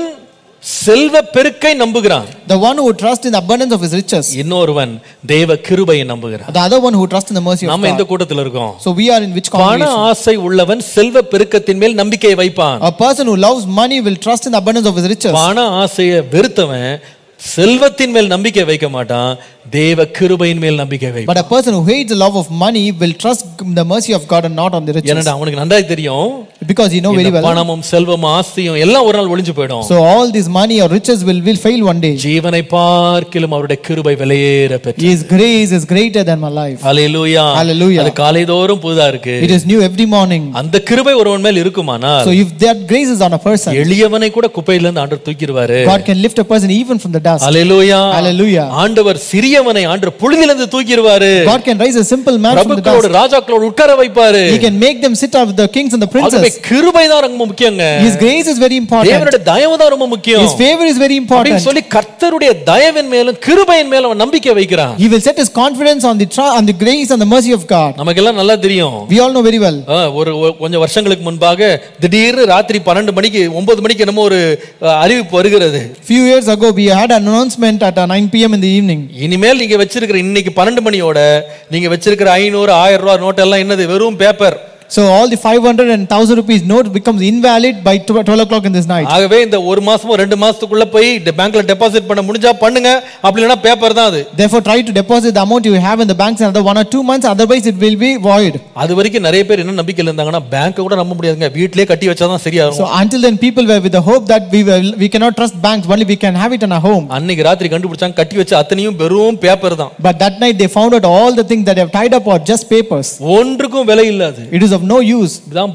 செல்வ பெருக்கை நம்புகிறான் The one who trusts in the abundance of his riches, இன்னொருவன் தேவ கிருபையை நம்புகிறான் the other one who trusts in the mercy of நாம இந்த God. கூட்டத்தில் இருக்கோம் So we are in which பண congregation? ஆசை உள்ளவன் செல்வ பெருக்கத்தின் மேல் நம்பிக்கையை வைப்பான் A person who loves money will trust in the abundance of his riches. பண ஆசையை வெறுத்தவன் செல்வத்தின் மேல் நம்பிக்கை வைக்க மாட்டான் தேவ கிருபையின் மேல் நம்பிக்கை வைப்பான் But a person who hates the love of money will trust the mercy of God and not on the riches. என்னடா அவனுக்கு நன்றாய் தெரியும் Because you know very இந்த well. பணமும் செல்வமும் ஆஸ்தியும் எல்லாம் ஒரு நாள் ஒளிஞ்சு போயிடும் So all this money or riches will, will fail one day. ஜீவனை பார்க்கிலும் அவருடைய கிருபை விலையேற பெற்று His grace is greater than my life. Hallelujah Hallelujah. அது காலைதோறும் புதுதா இருக்கு It is new every morning. அந்த கிருபை ஒருவன் மேல் இருக்குமானால் So if that grace is on a person, எளியவனை கூட குப்பையில இருந்து ஆண்டவர் தூக்கிடுவாரு God can lift a person even from the dust. Hallelujah Hallelujah. ஆண்டவர் சிறியவனை ஆண்டவர் புழுதிலிருந்து தூக்கிடுவாரு God can raise a simple man from the பிரபுக்களோடு dust. ராஜாக்களோடு உட்கார வைப்பாரு He can make them sit up with the kings and the ஆகவே princes. கிருபை தான் ரொம்ப முக்கியங்க His grace is very important. தேவனுடைய தயவு தான் ரொம்ப முக்கியம் His favor is very அப்படின்னு important. சொல்லி கர்த்தருடைய தயவின் மேலும் கிருபையின் மேலும் அவன் நம்பிக்கை வைக்கிறான் He will set his confidence on the tr- on the grace and the mercy of God. நமக்கெல்லாம் நல்லா தெரியும் We all know very well. ஆ, ஒரு ஒரு- கொஞ்சம் வருஷங்களுக்கு முன்பாக திடீர்னு ராத்திரி பன்னெண்டு மணிக்கு ஒன்பது மணிக்கு என்னமோ ஒரு அ, அறிவிப்பு வருகிறது Few years ago, we had an announcement at uh, 9 p.m. in the evening. இனிமேல் நீங்க வச்சிருக்கிற இன்னைக்கு பன்னெண்டு மணியோட நீங்க வச்சிருக்கிற ஐநூறு ஆயிரம் ரூபாய் நோட் எல்லாம் என்னது வெறும் paper So all the 500 and 1000 rupees note becomes invalid by tw- 12 o'clock in this night. ஆகவே இந்த ஒரு மாசமோ ரெண்டு மாசத்துக்குள்ள போய் பேங்க்ல டெபாசிட் பண்ண முடிஞ்சா பண்ணுங்க அப்படி இல்லைன்னா பேப்பர் தான் அது Therefore, try to deposit the amount you have in the banks another one or two months. Otherwise, it will be void. அது வரைக்கும் நிறைய பேர் என்ன நம்பிக்கையில் இருந்தாங்கன்னா பேங்க் கூட நம்ப முடியாதுங்க வீட்டிலேயே கட்டி வச்சாதான் சரியாகும் So until then, people were with the hope that we will, we cannot trust banks. Only we can have it in our home. அன்னைக்கு ராத்திரி கண்டுபிடிச்சாங்க கட்டி வச்ச அத்தனையும் வெறும் பேப்பர் தான் But that night, they found out all the things that they have tied up are just papers. ஒன்றுக்கும் விலை இல்லாது It is of no use. இதுதான் பணம்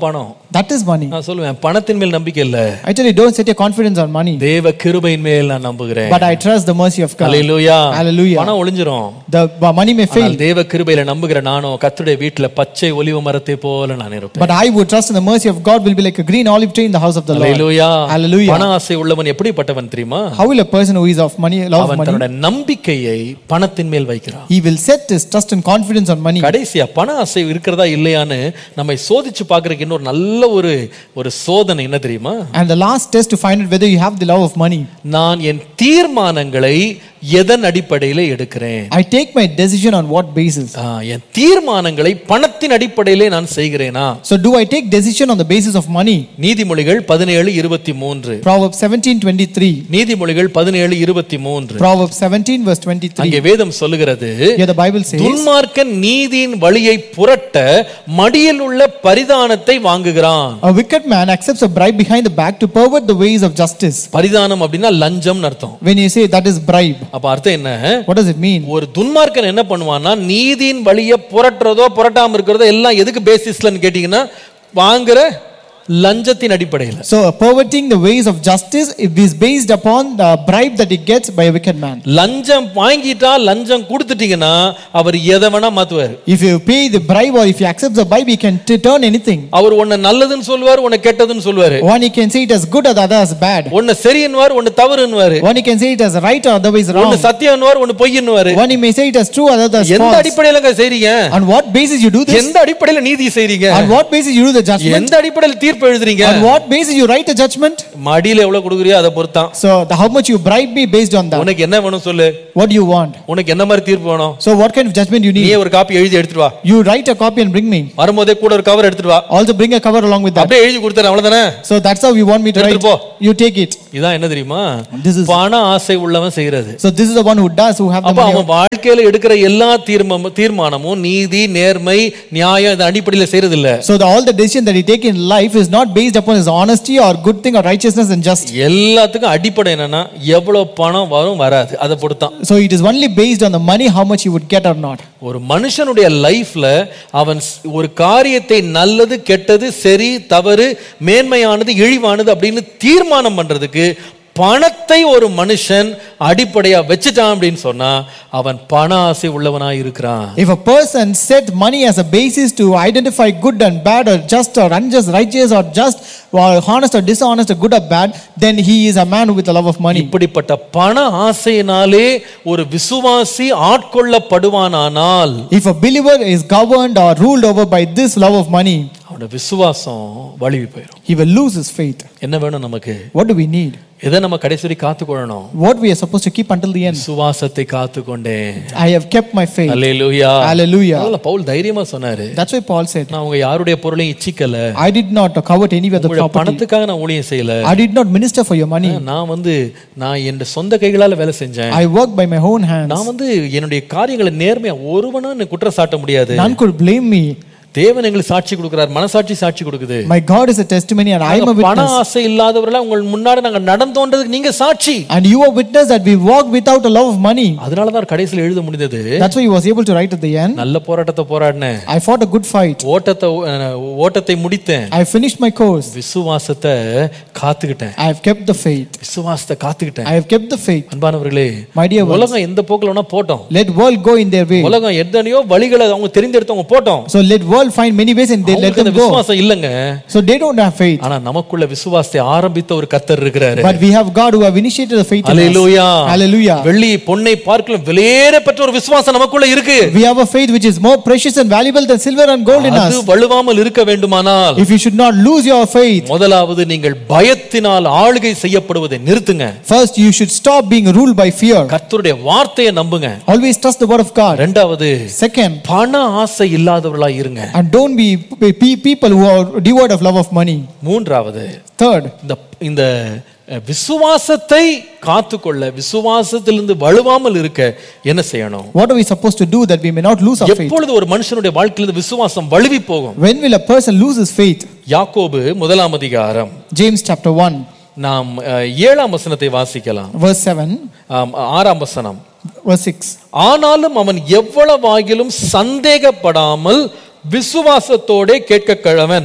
That is money. நான் சொல்லுவேன் பணத்தின் மேல் நம்பிக்கை இல்ல I tell you, don't set your confidence on money, தேவ கிருபையின் மேல் நான் நம்புகிறேன் but I trust the mercy of God. Hallelujah Hallelujah. பணம் ஒளிஞ்சிரும் The b- money may fail, ஆனால் தேவ கிருபையில நம்புகிற நானும் கர்த்தருடைய வீட்டுல பச்சை ஒலிவ மரத்தை போல நான் இருப்பேன் but I would trust in the mercy of God will be like a green olive tree in the house of the Lord. Hallelujah Hallelujah. பண ஆசை உள்ளவன் எப்படிப்பட்டவன் தெரியுமா How will a person who is of money, love of அவன் money, தன்னோட நம்பிக்கையை பணத்தின் மேல் வைக்கிறான் he will set his trust and confidence on money. கடைசியா பண ஆசை இருக்கிறதா இல்லையான்னு நம்மை சோதிச்சு பார்க்கறதுக்கு இன்னொரு நல்ல ஒரு ஒரு சோதனை என்ன தெரியுமா And the last test to find out whether you have the love of money. நான் என் தீர்மானங்களை எதன் அடிப்படையில எடுக்கிறேன் I take my decision on what basis? ஆ, என் தீர்மானங்களை பணத்தின் அடிப்படையிலே நான் செய்கிறேனா So do I take decision on the basis of money? நீதிமொழிகள் பதினேழு இருபத்தி மூன்று Proverbs 17:23. நீதிமொழிகள் பதினேழு இருபத்தி மூன்று Proverbs 17 verse 23. அங்கே வேதம் சொல்லுகிறது Here the Bible says, துன்மார்க்கன் நீதியின் வழியை புரட்ட மடியில் உள்ள பரிதானத்தை வாங்குகிறான் A wicked man accepts a bribe behind the back to pervert the ways of justice. பரிதானம் அப்படின்னா லஞ்சம்னு அர்த்தம் When you say that is bribe, அப்ப அர்த்தம் என்ன what does it mean? ஒரு துன்மார்க்கன் என்ன பண்ணுவான்னா நீதியின் வழியை புரட்டுறதோ புரட்டாம இருக்கிறதோ எல்லாம் எதுக்கு பேசிஸ்லன்னு கேட்டீங்கன்னா வாங்குற லஞ்சத்தின் அடிப்படையில் So perverting the ways of justice it is based upon the bribe that he gets by a wicked man. லஞ்சம் வாங்கிட்டா லஞ்சம் கொடுத்துட்டீங்கன்னா அவர் எதை வேணா மாத்துவார் If you pay the bribe or if you accept the bribe, he can t- turn anything. அவர் உன்னை நல்லதுன்னு சொல்லுவார் உன்னை கெட்டதுன்னு சொல்லுவாரு One he can say it as good or the other as bad. உன்னை சரின்னுவார் உன்னை தவறுன்னுவாரு One he can say it as right or otherwise wrong. ஒன்னு சத்தியம்னுவார் ஒன்னு பொய்ன்னுவாரு One he may say it as true or the other as எந்த false. அடிப்படையிலங்க செய்றீங்க On what basis you do this? எந்த அடிப்படையில நீதி செய்றீங்க On what basis you do the judgment? எந்த அடிப்படையில தீர்ப்பு எழுதுறீங்க On what basis you write a judgment? மடியில எவ்வளவு கொடுக்குறியோ அதை பொறுத்தான் So the, how much you bribe me based on that. உனக்கு என்ன வேணும் சொல்லு What do you want? உனக்கு என்ன மாதிரி தீர்ப்பு வேணும் So what kind of judgment you need? நீயே ஒரு காப்பி எழுதி எடுத்துட்டு வா You write a copy and bring me. வரும்போதே கூட ஒரு கவர் எடுத்துட்டு வா Also bring a cover along with that. அப்படியே எழுதி கொடுத்தாரு அவ்வளவுதானே So that's how you want me to write. எடுத்துட்டு போ. You take it. இதான் என்ன தெரியுமா This is பண ஆசை உள்ளவன் செய்யறது so this is the one who does who have the அப்ப money. அவன் வாழ்க்கையில எடுக்கிற எல்லா தீர்மம் தீர்மானமும் நீதி நேர்மை நியாயம் இந்த அடிப்படையில செய்யறது இல்ல So the, all the decision that he take in life is not based upon his honesty or good thing or righteousness and just. எல்லாத்துக்கும் அடிப்படை என்னன்னா எவ்வளவு பணம் வரும் வராது அதை பொறுத்தான் So it is only based on the money how much he would get or not. ஒரு மனுஷனுடைய லைஃப்ல அவன் ஸ்- ஒரு காரியத்தை நல்லது கெட்டது சரி தவறு மேன்மையானது இழிவானது அப்படின்னு தீர்மானம் பண்றதுக்கு பணத்தை ஒரு மனுஷன் அடிப்படையா வச்சுட்டான் அப்படின்னு சொன்னா அவன் பண ஆசை உள்ளவனா இருக்கிறான் If a person set money as a basis to identify good and bad or just or unjust, righteous or just or honest or dishonest or good or bad, then he is a man with a love of money. இப்படிப்பட்ட பண ஆசையினாலே ஒரு விசுவாசி ஆட்கொள்ளப்படுவானானால் If a believer is governed or ruled over by this love of money, அவனோட விசுவாசம் வலிவி போயிடும் he will lose his faith. என்ன வேணும் நமக்கு What do we need? எதை நம்ம கடைசி வரை காத்துக்கொள்ளணும் What we are supposed to keep until the end. விசுவாசத்தை காத்துக்கொண்டேன் I have kept my faith. Hallelujah Hallelujah. அதனால பவுல் தைரியமா சொன்னாரு That's why Paul said, நான் உங்க யாருடைய பொருளையும் இச்சிக்கல I did not covet any other உங்களுடைய property. பணத்துக்காக நான் ஊழியம் செய்யல I did not minister for your money. நான் வந்து நான் என் சொந்த கைகளால வேலை செஞ்சேன் I worked by my own hands. நான் வந்து என்னுடைய காரியங்களை நேர்மையா ஒருவனும் என்னை குற்றம் சாட்ட முடியாது None could blame me. தேவன் எங்களுக்கு சாட்சி கொடுக்கிறார் மனசாட்சி சாட்சி கொடுக்குது My God is a testimony and I am a நாங்க பண witness. ஆசை இல்லாதவர்களா உங்கள் முன்னாடி நாங்க நடந்தோன்றதுக்கு நீங்க சாட்சி And you are witness that we walked without a love of money. அதனாலதான் கடைசியில் எழுத முடிந்தது That's why he was able to write at the end. நல்ல போராட்டத்தை போராடினேன் I fought a good fight. ஓட்டத்தை அஹ், ஓட்டத்தை முடித்தேன் I finished my course. விசுவாசத்தை காத்துக்கிட்டேன் I have kept the faith. விசுவாசத்தை காத்துக்கிட்டேன் I have kept the faith. அன்பானவர்களே My dear ones, உலகம் எந்த போக்குல வேணா போட்டோம் let world go in their way. உலகம் எத்தனையோ வழிகளை அவங்க தெரிந்தெடுத்தவங்க போட்டோம் So let world find many ways and they let அவங்களுக்கு them அந்த go. விசுவாசம் இல்லைங்க So they don't have faith. ஆனா நமக்குள்ள விசுவாசத்தை ஆரம்பித்த ஒரு கத்தர் இருக்கிறாரு But we have God who have initiated the faith in us. Hallelujah Hallelujah. வெள்ளி பொன்னை பார்க்கலாம் விலையேறப்பட்ட ஒரு விசுவாசம் நமக்குள்ள இருக்கு We have a faith which is more precious and valuable than silver and gold in அது us. வலுவாமல் இருக்க வேண்டுமானால் If you should not lose your faith, முதலாவது நீங்கள் பயத்தினால் ஆளுகை செய்யப்படுவதை நிறுத்துங்க first you should stop being ruled by fear. கர்த்தருடைய வார்த்தையை நம்புங்க Always trust the word of God. ரெண்டாவது Second, பண ஆசை இல்லாதவர்களா இருங்க and don't be pe- pe- people who are devoid of love of money. மூன்றாவது Third, இந்த இந்த அஹ், விசுவாசத்தை காத்துக்கொள்ள விசுவாசத்திலிருந்து வலுவாமல் இருக்க என்ன செய்யணும் what are we supposed to do that we may not lose our faith? எப்பொழுது ஒரு மனுஷனுடைய வாழ்க்கையிலிருந்து விசுவாசம் வலுவி போகும் When will a person lose his faith? யாக்கோபு முதலாம் அதிகாரம் James chapter 1, நாம் அஹ், ஏழாம் வசனத்தை வாசிக்கலாம் verse 7, ஆம், ஆறாம் வசனம் verse 6. ஆனாலும் அவன் எவ்வளவாகிலும் சந்தேகப்படாமல் விசுவாசத்தோடே கேட்க கிழவன்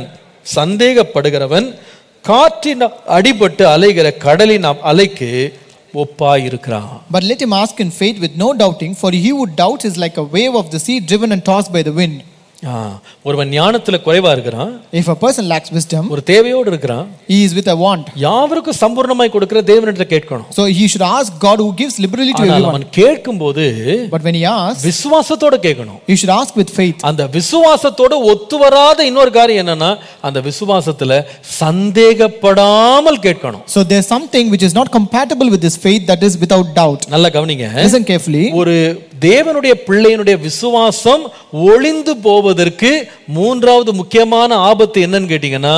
சந்தேகப்படுகிறவன் காற்றின் அடிபட்டு அலைகிற கடலின் அ- அலைக்கு ஒப்பாயிருக்கிறான் But let him ask in faith with no doubting, for he who doubts is like a wave of the sea driven and tossed by the wind. ஆ, ஒருவன் ஞானத்துல குறைவா இருக்கிறான் If a person lacks wisdom, ஒரு தேவையோடு இருக்கிறான் he is with a want. யாவருக்கும் சம்பூர்ணமாய் கொடுக்கிற தேவனிடத்துல கேட்கணும் So he should ask God who gives liberally to ஆனால் everyone. அவன் கேட்கும்போது But when he asks, விசுவாசத்தோட கேட்கணும் he should ask with faith. அந்த விசுவாசத்தோட ஒத்து வராத இன்னொரு காரியம் என்னன்னா அந்த விசுவாசத்துல சந்தேகப்படாமல் கேட்கணும் So there's something which is not compatible with this faith that is without doubt. நல்லா கவனிங்க Listen carefully. ஒரு தேவனுடைய பிள்ளையினுடைய விசுவாசம் ஒளிந்து போவதற்கு மூன்றாவது முக்கியமான ஆபத்து என்னன்னு கேட்டீங்கன்னா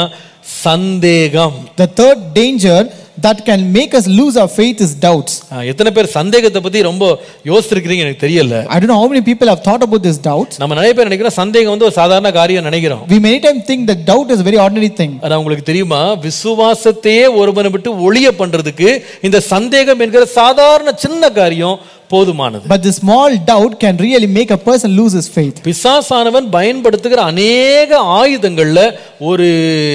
சந்தேகம் The third danger that can make us lose our faith is doubts. ஆ, எத்தனை பேர் சந்தேகத்தை பத்தி ரொம்ப யோசிச்சிருக்கிறீங்க எனக்கு தெரியல I don't know how many people have thought about this doubt. நம்ம நிறைய பேர் நினைக்கிறோம் சந்தேகம் வந்து ஒரு சாதாரண காரியம் நினைக்கிறோம் We many times think that doubt is a very ordinary thing. ஆனா உங்களுக்கு தெரியுமா விசுவாசத்தையே ஒருவனை விட்டு ஒளிய பண்றதுக்கு இந்த சந்தேகம் என்கிற சாதாரண சின்ன காரியம் போதுமானது But the small doubt can really make a person lose his faith. பிசாசானவன் பயன்படுத்துகிற அநேக ஆயுதங்கள்ல ஒரு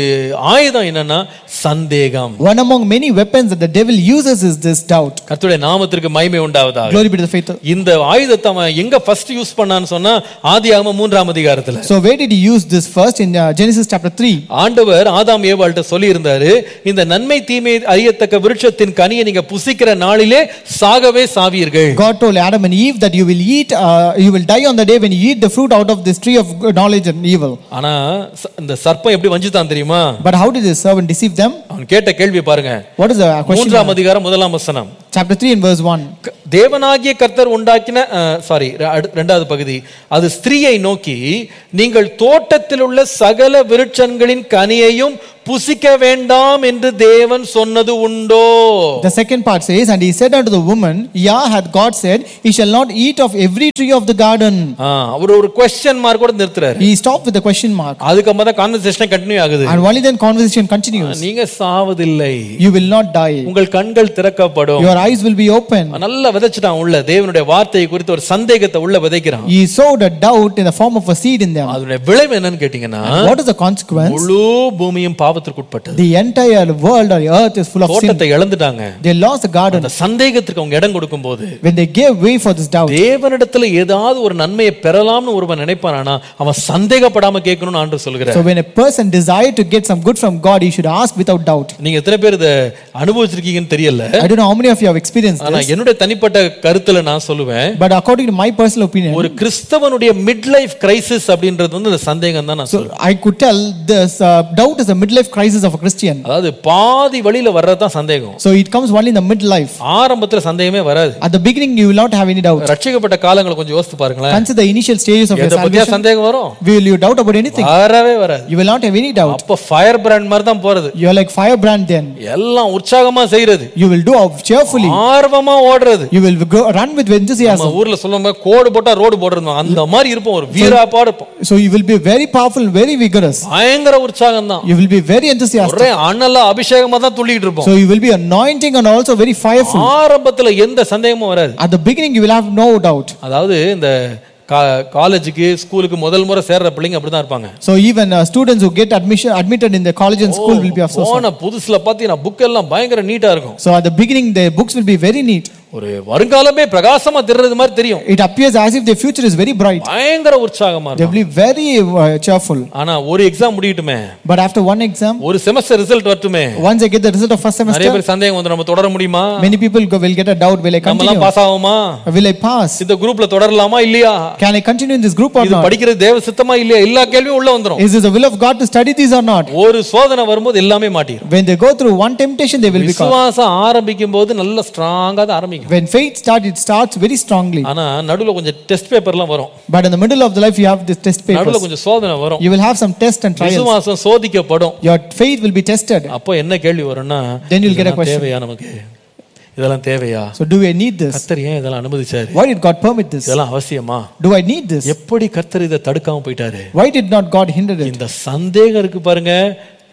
ஆயுதம் என்னன்னா சந்தேகம் One among many weapons that the devil uses is this doubt. கர்த்தருடைய நாமத்திற்கு மகிமை உண்டாவதாக Glory be to the faith. இந்த ஆயுதத்தை அவன் எங்க ஃபர்ஸ்ட் யூஸ் பண்ணான்னு சொன்னா ஆதியாகமம் மூன்றாம் அதிகாரத்துல So where did he use this first in uh, Genesis chapter 3? ஆண்டவர் ஆதாம் ஏவாள்கிட்ட சொல்லி இருந்தாரு இந்த நன்மை தீமை அறியத்தக்க விருட்சத்தின் கனியை நீங்க புசிக்கிற நாளிலே சாகவே சாவீர்கள் God told Adam and Eve that you will eat, uh, you will die on the day when you eat the fruit out of this tree of good knowledge and evil. ஆனா ச- இந்த சர்ப்பம் எப்படி வஞ்சித்தான் தெரியுமா But how did the servant deceive them? அவன் கேட்ட கேள்வி பாருங்க What is the question? மூன்றாம் அதிகாரம் முதலாம் வசனம் Chapter 3 and verse 1. க- தேவனாகிய கர்த்தர் உண்டாக்கின சாரி ரெண்டாவது பகுதி அது ஸ்திரீயை நோக்கி நீங்கள் தோட்டத்தில் உள்ள சகல விருட்சங்களின் கனியையும் புசிக்க வேண்டாம் என்று தேவன் சொன்னது உண்டோ The second part says, And he said unto the woman, Yea, hath God said, He shall not eat of every tree of the garden. ஆ, அவர் ஒரு கொஸ்டின் மார்க் கூட நிறுத்துறாரு He stopped with the question mark. அதுக்கப்புறம் தான் conversation continue ஆகுது And only then conversation continues. நீங்க சாவதில்லை You will not die. உங்கள் கண்கள் திறக்கப்படும் Your eyes will be open. நல்லா விதைச்சிட்டான் உள்ள தேவனுடைய வார்த்தையை குறித்து ஒரு சந்தேகத்தை உள்ள விதைக்கிறான் He sowed a doubt in the form of a seed in them. அதனுடைய விளைவு என்னன்னு கேட்டீங்கன்னா What is the consequence? முழு பூமியும் பாவத்திற்கு உட்பட்டது The entire world or the earth is full of sin. தோட்டத்தை இழந்துட்டாங்க They lost the garden. அந்த சந்தேகத்திற்கு அவங்க இடம் கொடுக்கும்போது When they gave way for this doubt, தேவனிடத்துல ஏதாவது ஒரு நன்மையை பெறலாம்னு ஒருவன் நினைப்பானா அவன் சந்தேகப்படாம கேட்கணும்னு ஆண்டு சொல்கிறார் so when a person desired to get some good from God, he should ask without doubt. நீங்க எத்தனை பேர் இதை அனுபவிச்சிருக்கீங்கன்னு தெரியல I don't know how many of you have experienced ஆனா this, என்னுடைய தனிப்பட்ட கருத்துல நான் சொல்லுவேன் but according to my personal opinion, ஒரு கிறிஸ்தவனுடைய மிட் லைஃப் கிரைசிஸ் அப்படின்றது வந்து இந்த சந்தேகம் தான் நான் so சொல்லுவேன் I could tell this uh, doubt is a midlife crisis of a Christian. அதாவது பாதி வழியில வர்றதுதான் சந்தேகம் So it comes only in the midlife. ஆரம்பத்துல சந்தேகமே வராது At the beginning, you will not have any doubt. ரட்சிக்கப்பட்ட காலங்களை கொஞ்சம் யோசித்து பாருங்களேன் Consider the initial stages of your எதை பத்தியா salvation. சந்தேகம் வரும் Will you doubt about anything? வரவே வராது You will not have any doubt. அப்ப ஃபயர் பிராண்ட் மாதிரி தான் போறது You are like firebrand then. எல்லாம் உற்சாகமா செய்யறது You will do out cheerfully. ஆர்வமா ஓடுறது You will go, run with enthusiasm. நம்ம ஊர்ல சொல்லுவாங்க கோடு போட்டா ரோடு போடுறது அந்த மாதிரி இருப்போம் ஒரு வீராப்பாடு இருப்போம் So you will be very powerful, very vigorous. பயங்கர உற்சாகம் தான் You will be very enthusiastic. ஒரே அண்ணலா அபிஷேகமா தான் துள்ளிட்டு இருப்போம் So you will be anointing and also very fireful. ஆரம்பத்துல எந்த சந்தேகமும் வராது At the beginning, you will have no doubt. அதாவது இந்த கா- காலேஜுக்கு ஸ்கூலுக்கு முதல் முறை சேர்ற பிள்ளைங்க அப்படிதான் இருப்பாங்க So even uh, students who get admission admitted in the college and school will be of so. போன புதுசுல பாத்தீங்கன்னா புக் எல்லாம் பயங்கர நீட்டா இருக்கும் So at the beginning, the books will be very neat. ஒரு வருங்காலமே பிரகாசமா தெரிறது மாதிரி தெரியும் It appears as if their future is very bright. பயங்கர உற்சாகமா They இருக்கும் will be very uh, cheerful. ஆனா ஒரு எக்ஸாம் முடியட்டுமே But after one exam, ஒரு செமஸ்டர் ரிசல்ட் வரட்டுமே once they get the result of first நிறைய semester, பேர் சந்தேகம் வந்து நம்ம தொடர முடியுமா many people go, will get a doubt. Will I நம்ம continue? எல்லாம் பாஸ் ஆகுமா Will I pass? இந்த குரூப்ல தொடரலாமா இல்லையா Can I continue in this group or இது not? படிக்கிறது தேவ சித்தமா இல்லையா எல்லா கேள்வியும் உள்ள வந்துரும் Is this the will of God to study these or not? ஒரு சோதனை வரும்போது எல்லாமே மாட்டிரும் When they go through one temptation, they will be caught. விசுவாசம் ஆரம்பிக்கும் போது நல்ல ஸ்ட்ராங்கா தான் ஆரம்பிக்கும் When faith starts, it starts very strongly. ஆனா நடுவுல கொஞ்சம் டெஸ்ட் பேப்பர்லாம் வரும் But in the middle of the life, you have this test நடுவுல papers. கொஞ்சம் சோதனை வரும் You will have some tests and trials. விசுவாசம் சோதிக்கப்படும் Your faith will be tested. அப்போ என்ன கேள்வி வரும்னா Then you'll get a இதெல்லாம் question. தேவையா நமக்கு இதெல்லாம் தேவையா So do I need this? கர்த்தர் ஏன் இதெல்லாம் அனுமதிச்சாரு Why did God permit this? இதெல்லாம் அவசியமா Do I need this? எப்படி கர்த்தர் இதை தடுக்காம போயிட்டாரு Why did not God hinder it? இந்த சந்தேகம் இருக்கு பாருங்க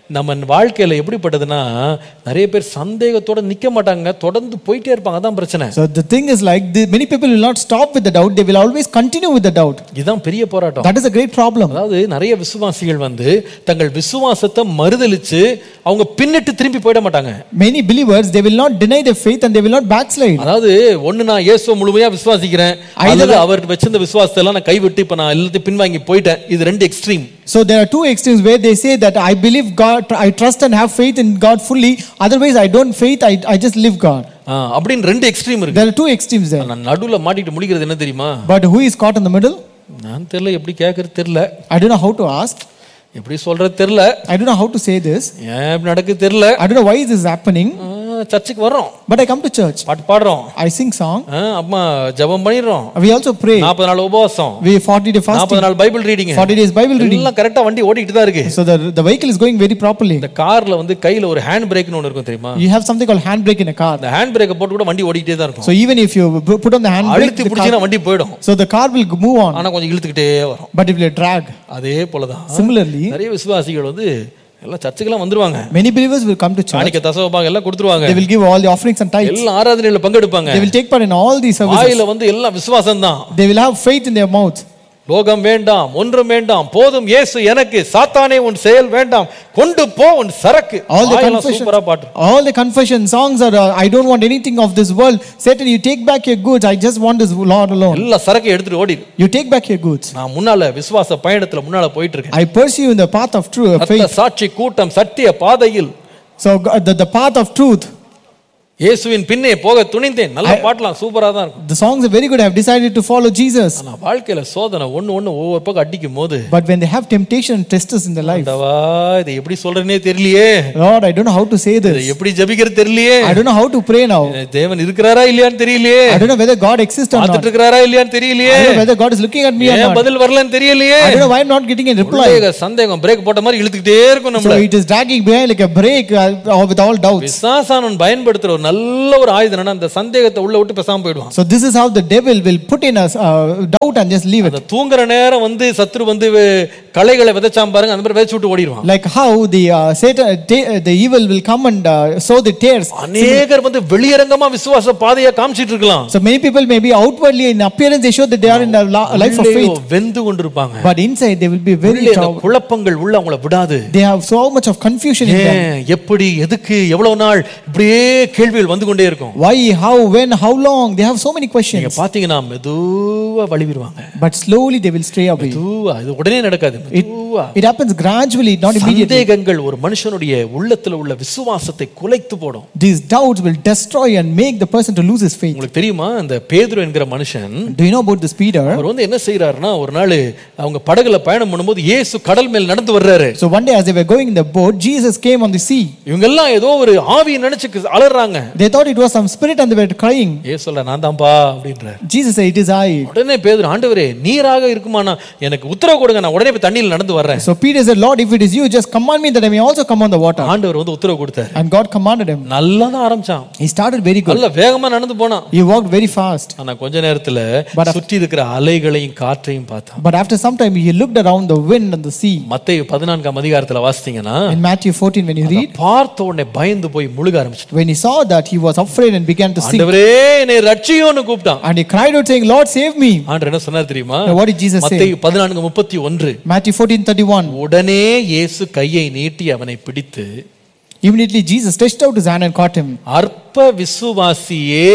நம்ம வாழ்க்கையில எப்படிப்பட்டதுன்னா நிறைய பேர் சந்தேகத்தோட நிக்க மாட்டாங்க தொடர்ந்து போயிட்டே இருப்பாங்க அதான் பிரச்சனை So the thing is like the, many people will not stop with the doubt, they will always continue with the doubt. இதுதான் பெரிய போராட்டம் That is a great problem. அதாவது நிறைய விசுவாசிகள் வந்து தங்கள் விசுவாசத்தை மறுதலிச்சு அவங்க பின்னிட்டு திரும்பி போயிட மாட்டாங்க Many believers, they will not deny their faith and they will not backslide. அதாவது ஒண்ணு நான் இயேசுவை முழுமையா விசுவாசிக்கிறேன் அல்லது அவர் வச்சிருந்த விசுவாசத்தை எல்லாம் நான் கைவிட்டு இப்ப நான் எல்லாத்தையும் பின்வாங்கி போயிட்டேன் இது ரெண்டு extreme So there are two extremes where they say that I believe God, I trust and have faith in God fully. Otherwise, I don't faith, I, I just live God. அப்படின்னு ரெண்டு எக்ஸ்ட்ரீம் இருக்கு There are two extremes there. நான் நடுவுல மாட்டிட்டு முடிக்கிறது என்ன தெரியுமா But who is caught in the middle? நான் தெரியல எப்படி கேட்கறது தெரியல I don't know how to ask. எப்படி சொல்றது தெரியல I don't know how to say this. ஏன் இப்படி நடக்குது தெரியல I don't know why this is happening. ஆ, சர்ச்சுக்கு வர்றோம் But I come to church. பாட்டு பாடுறோம் I sing song. ஆ, அம்மா ஜெபம் பண்ணிடுறோம் We also pray. நாற்பது நாள் உபவாசம் We 40 day fasting. நாற்பது நாள் Bible reading 40 days Bible reading. எல்லாம் கரெக்டா வண்டி ஓடிட்டு தான் இருக்கு So the, the vehicle is going very properly. இந்த கார்ல வந்து கையில ஒரு ஹேண்ட் பிரேக்னு ஒன்று இருக்கும் தெரியுமா You have something called handbrake in a car. அந்த ஹேண்ட் பிரேக்கை போட்டு கூட வண்டி ஓடிட்டே தான் இருக்கும் So even if you p- put on the handbrake, அழுத்தி the car, பிடிச்சினா வண்டி போயிடும் so the car will move on. ஆனா கொஞ்சம் இழுத்துக்கிட்டே வரும் But if you drag, அதே போலதான் similarly, நிறைய விசுவாசிகள் வந்து எல்லாம் சர்ச்சுக்கெல்லாம் வந்துருவாங்க many believers will come to church. காணிக்க தசவபாக எல்லாம் கொடுத்துருவாங்க They will give all the offerings and tithes. எல்லாம் ஆராதனையில பங்கெடுப்பாங்க They will take part in all these services. வாயில வந்து எல்லாம் விசுவாசம் தான் They will have faith in their mouth. லோகம் வேண்டாம் ஒன்றும் வேண்டாம் போதும் இயேசு எனக்கு சாத்தானே உன் செயல் வேண்டாம் கொண்டு போ உன் சரக்கு All the வாயெல்லாம் confession, சூப்பரா பாட்டு all the confession songs are, uh, I don't want anything of this world. Satan, you take back your goods. I just want this Lord alone. எல்லா சரக்கு எடுத்துட்டு ஓடிடு You take back your goods. நான் முன்னால விசுவாச பயணத்துல முன்னால போயிட்டு இருக்கேன் I pursue in the path of truth, of faith. ரத்த சாட்சி கூட்டம் சத்திய பாதையில் So God- the, the path of truth. இயேசுவின் பின்னே போக துணிந்தேன் நல்ல பாட்டலாம் சூப்பரா தான் இருக்கும் The songs are very good. I have decided to follow Jesus. ஆனா வாழ்க்கையில சோதனை ஒண்ணு ஒண்ணு ஒவ்வொரு பக்கம் அடிக்கும் போது But when they have temptation and testers in their life, ஆண்டவா, இதை எப்படி சொல்றேனே தெரியலையே Lord, I don't know how to say இதை this. எப்படி ஜெபிக்கிறது தெரியலையே I don't know how to pray now. தேவன் இருக்கிறாரா இல்லையான்னு தெரியலையே I don't know whether God exists or not. பார்த்துட்டு இருக்கிறாரா இல்லையான்னு தெரியலையே I don't know whether God is looking at me or ஏன் not. பதில் வரலன்னு தெரியலையே I don't know why I'm not getting a reply. உள்ளே சந்தேகம் பிரேக் போட்ட மாதிரி இழுத்துக்கிட்டே இருக்கும் So நம்மள it is dragging behind like a break uh, with all doubts. விசாசானன் பயன்படுத்துற ஒரு நல்ல ஒரு ஆயுதம் என்னன்னா அந்த சந்தேகத்தை உள்ள விட்டு பேசாம போயிடுவான் So this is how the devil will put in us uh, doubt and just leave it. அந்த தூங்குற நேரம் வந்து சத்துரு வந்து வே- களைகளை விதைச்சாம பாருங்க அந்த மாதிரி விதைச்சு விட்டு ஓடிடுவான் Like how the uh, Satan, uh, ta- uh, the evil will come and uh, sow the tares. அநேகர் வந்து வெளியரங்கமா விசுவாச பாதையை காமிச்சிட்டு இருக்கலாம் So many people may be outwardly in appearance they show that they are in the la- life of உள்ளேயோ faith, வெந்து கொண்டிருப்பாங்க but inside they will be very உள்ளே அந்த troubled. குழப்பங்கள் உள்ள அவங்கள விடாது They have so much of confusion in them. ஏன் எப்படி எதுக்கு எவ்வளவு நாள் இப்படியே கேள்விகள் வந்து கொண்டே இருக்கும் Why, how, when, how long? They have so many நீங்க questions. பாத்தீங்கன்னா மெதுவா வழிவிடுவாங்க But slowly they will stray away. மெதுவா இது உடனே நடக்காது மெதுவா It happens gradually, not immediately. சந்தேகங்கள் ஒரு மனுஷனுடைய உள்ளத்துல உள்ள விசுவாசத்தை குலைத்து போடும் These doubts will destroy and make the person to lose his faith. உங்களுக்கு தெரியுமா அந்த பேதுரு என்கிற மனுஷன் Do you know about this Peter? அவர் வந்து என்ன செய்யறாருன்னா ஒரு நாள் அவங்க படகுல பயணம் பண்ணும்போது இயேசு கடல் மேல் நடந்து வர்றாரு So one day as they were going in the boat, Jesus came on the sea. இவங்க எல்லாம் ஏதோ ஒரு ஆவியை நினைச்சு அலறாங்க They thought it was some spirit and they were crying. ஏ சொல்ல நான் தான்ப்பா அப்படின்றார் Jesus said, It is I. உடனே பேதுரு ஆண்டவரே நீராக இருக்குமானா எனக்கு உத்தரவு கொடுங்க நான் உடனே போய் தண்ணியில் நடந்து வர்றேன் So Peter said, Lord, if it is you, just command me that I may also come on the water. ஆண்டவர் வந்து உத்தரவு கொடுத்தார் And God commanded him. நல்லா தான் ஆரம்பிச்சான் He started very good. நல்ல வேகமா நடந்து போனான் He walked very fast. ஆனா கொஞ்ச நேரத்துல But- சுற்றி இருக்கிற அலைகளையும் காற்றையும் பார்த்தான் But after some time, he looked around the wind and the sea. மத்தேயு பதினான்காம் அதிகாரத்துல வாசித்தீங்கன்னா In Matthew 14, when you read, பார்த்த உடனே பயந்து போய் முழுக ஆரம்பிச்சிட்டு when he saw that, he was afraid and began to sink. ஆண்டவரே என்னை ரட்சியோன்னு கூப்பிட்டான் And he cried out, saying, Lord, save me. ஆண்டவர் என்ன சொன்னார் தெரியுமா Now, what did Jesus say? மத்தேயு பதினான்கு முப்பத்தி ஒன்று Matthew 14, 31. உடனே இயேசு கையை நீட்டி அவனை பிடித்து Immediately, Jesus stretched out his hand and caught him. அற்ப விசுவாசியே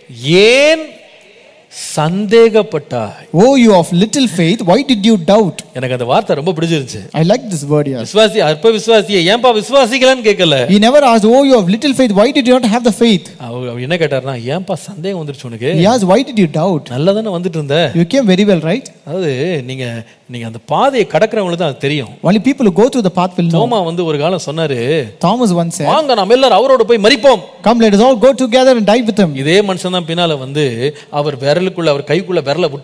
ஏன் சந்தேகப்பட்டாய் Oh, you of little faith, why did you doubt? எனக்கு அந்த வார்த்தை ரொம்ப பிடிச்சிருந்துச்சு I like this word here. விசுவாசி அற்ப விசுவாசியே ஏன்பா விசுவாசிக்கலன்னு கேட்கல He never asked, Oh, you of little faith, why did you not have the faith? அவர் அவர் என்ன கேட்டார்னா ஏன்பா சந்தேகம் வந்துருச்சு உனக்கு He asked, Why did you doubt? நல்லா தானே வந்துட்டு இருந்த You came very well, right? அதாவது நீங்க நீங்க அந்த பாதையை கடக்கிறவங்களுக்கு தான் அது தெரியும் Only people who go through the path will know. தோமா வந்து ஒரு காலம் சொன்னாரு Thomas once said, வாங்க நாம் எல்லாரும் அவரோட போய் மறிப்போம் Come, let us all go together and die with him. இதே மனுஷன் தான் பின்னால வந்து அவர் விரலுக்குள்ள அவர் கைக்குள்ள விரல விட்டாதான் அவரை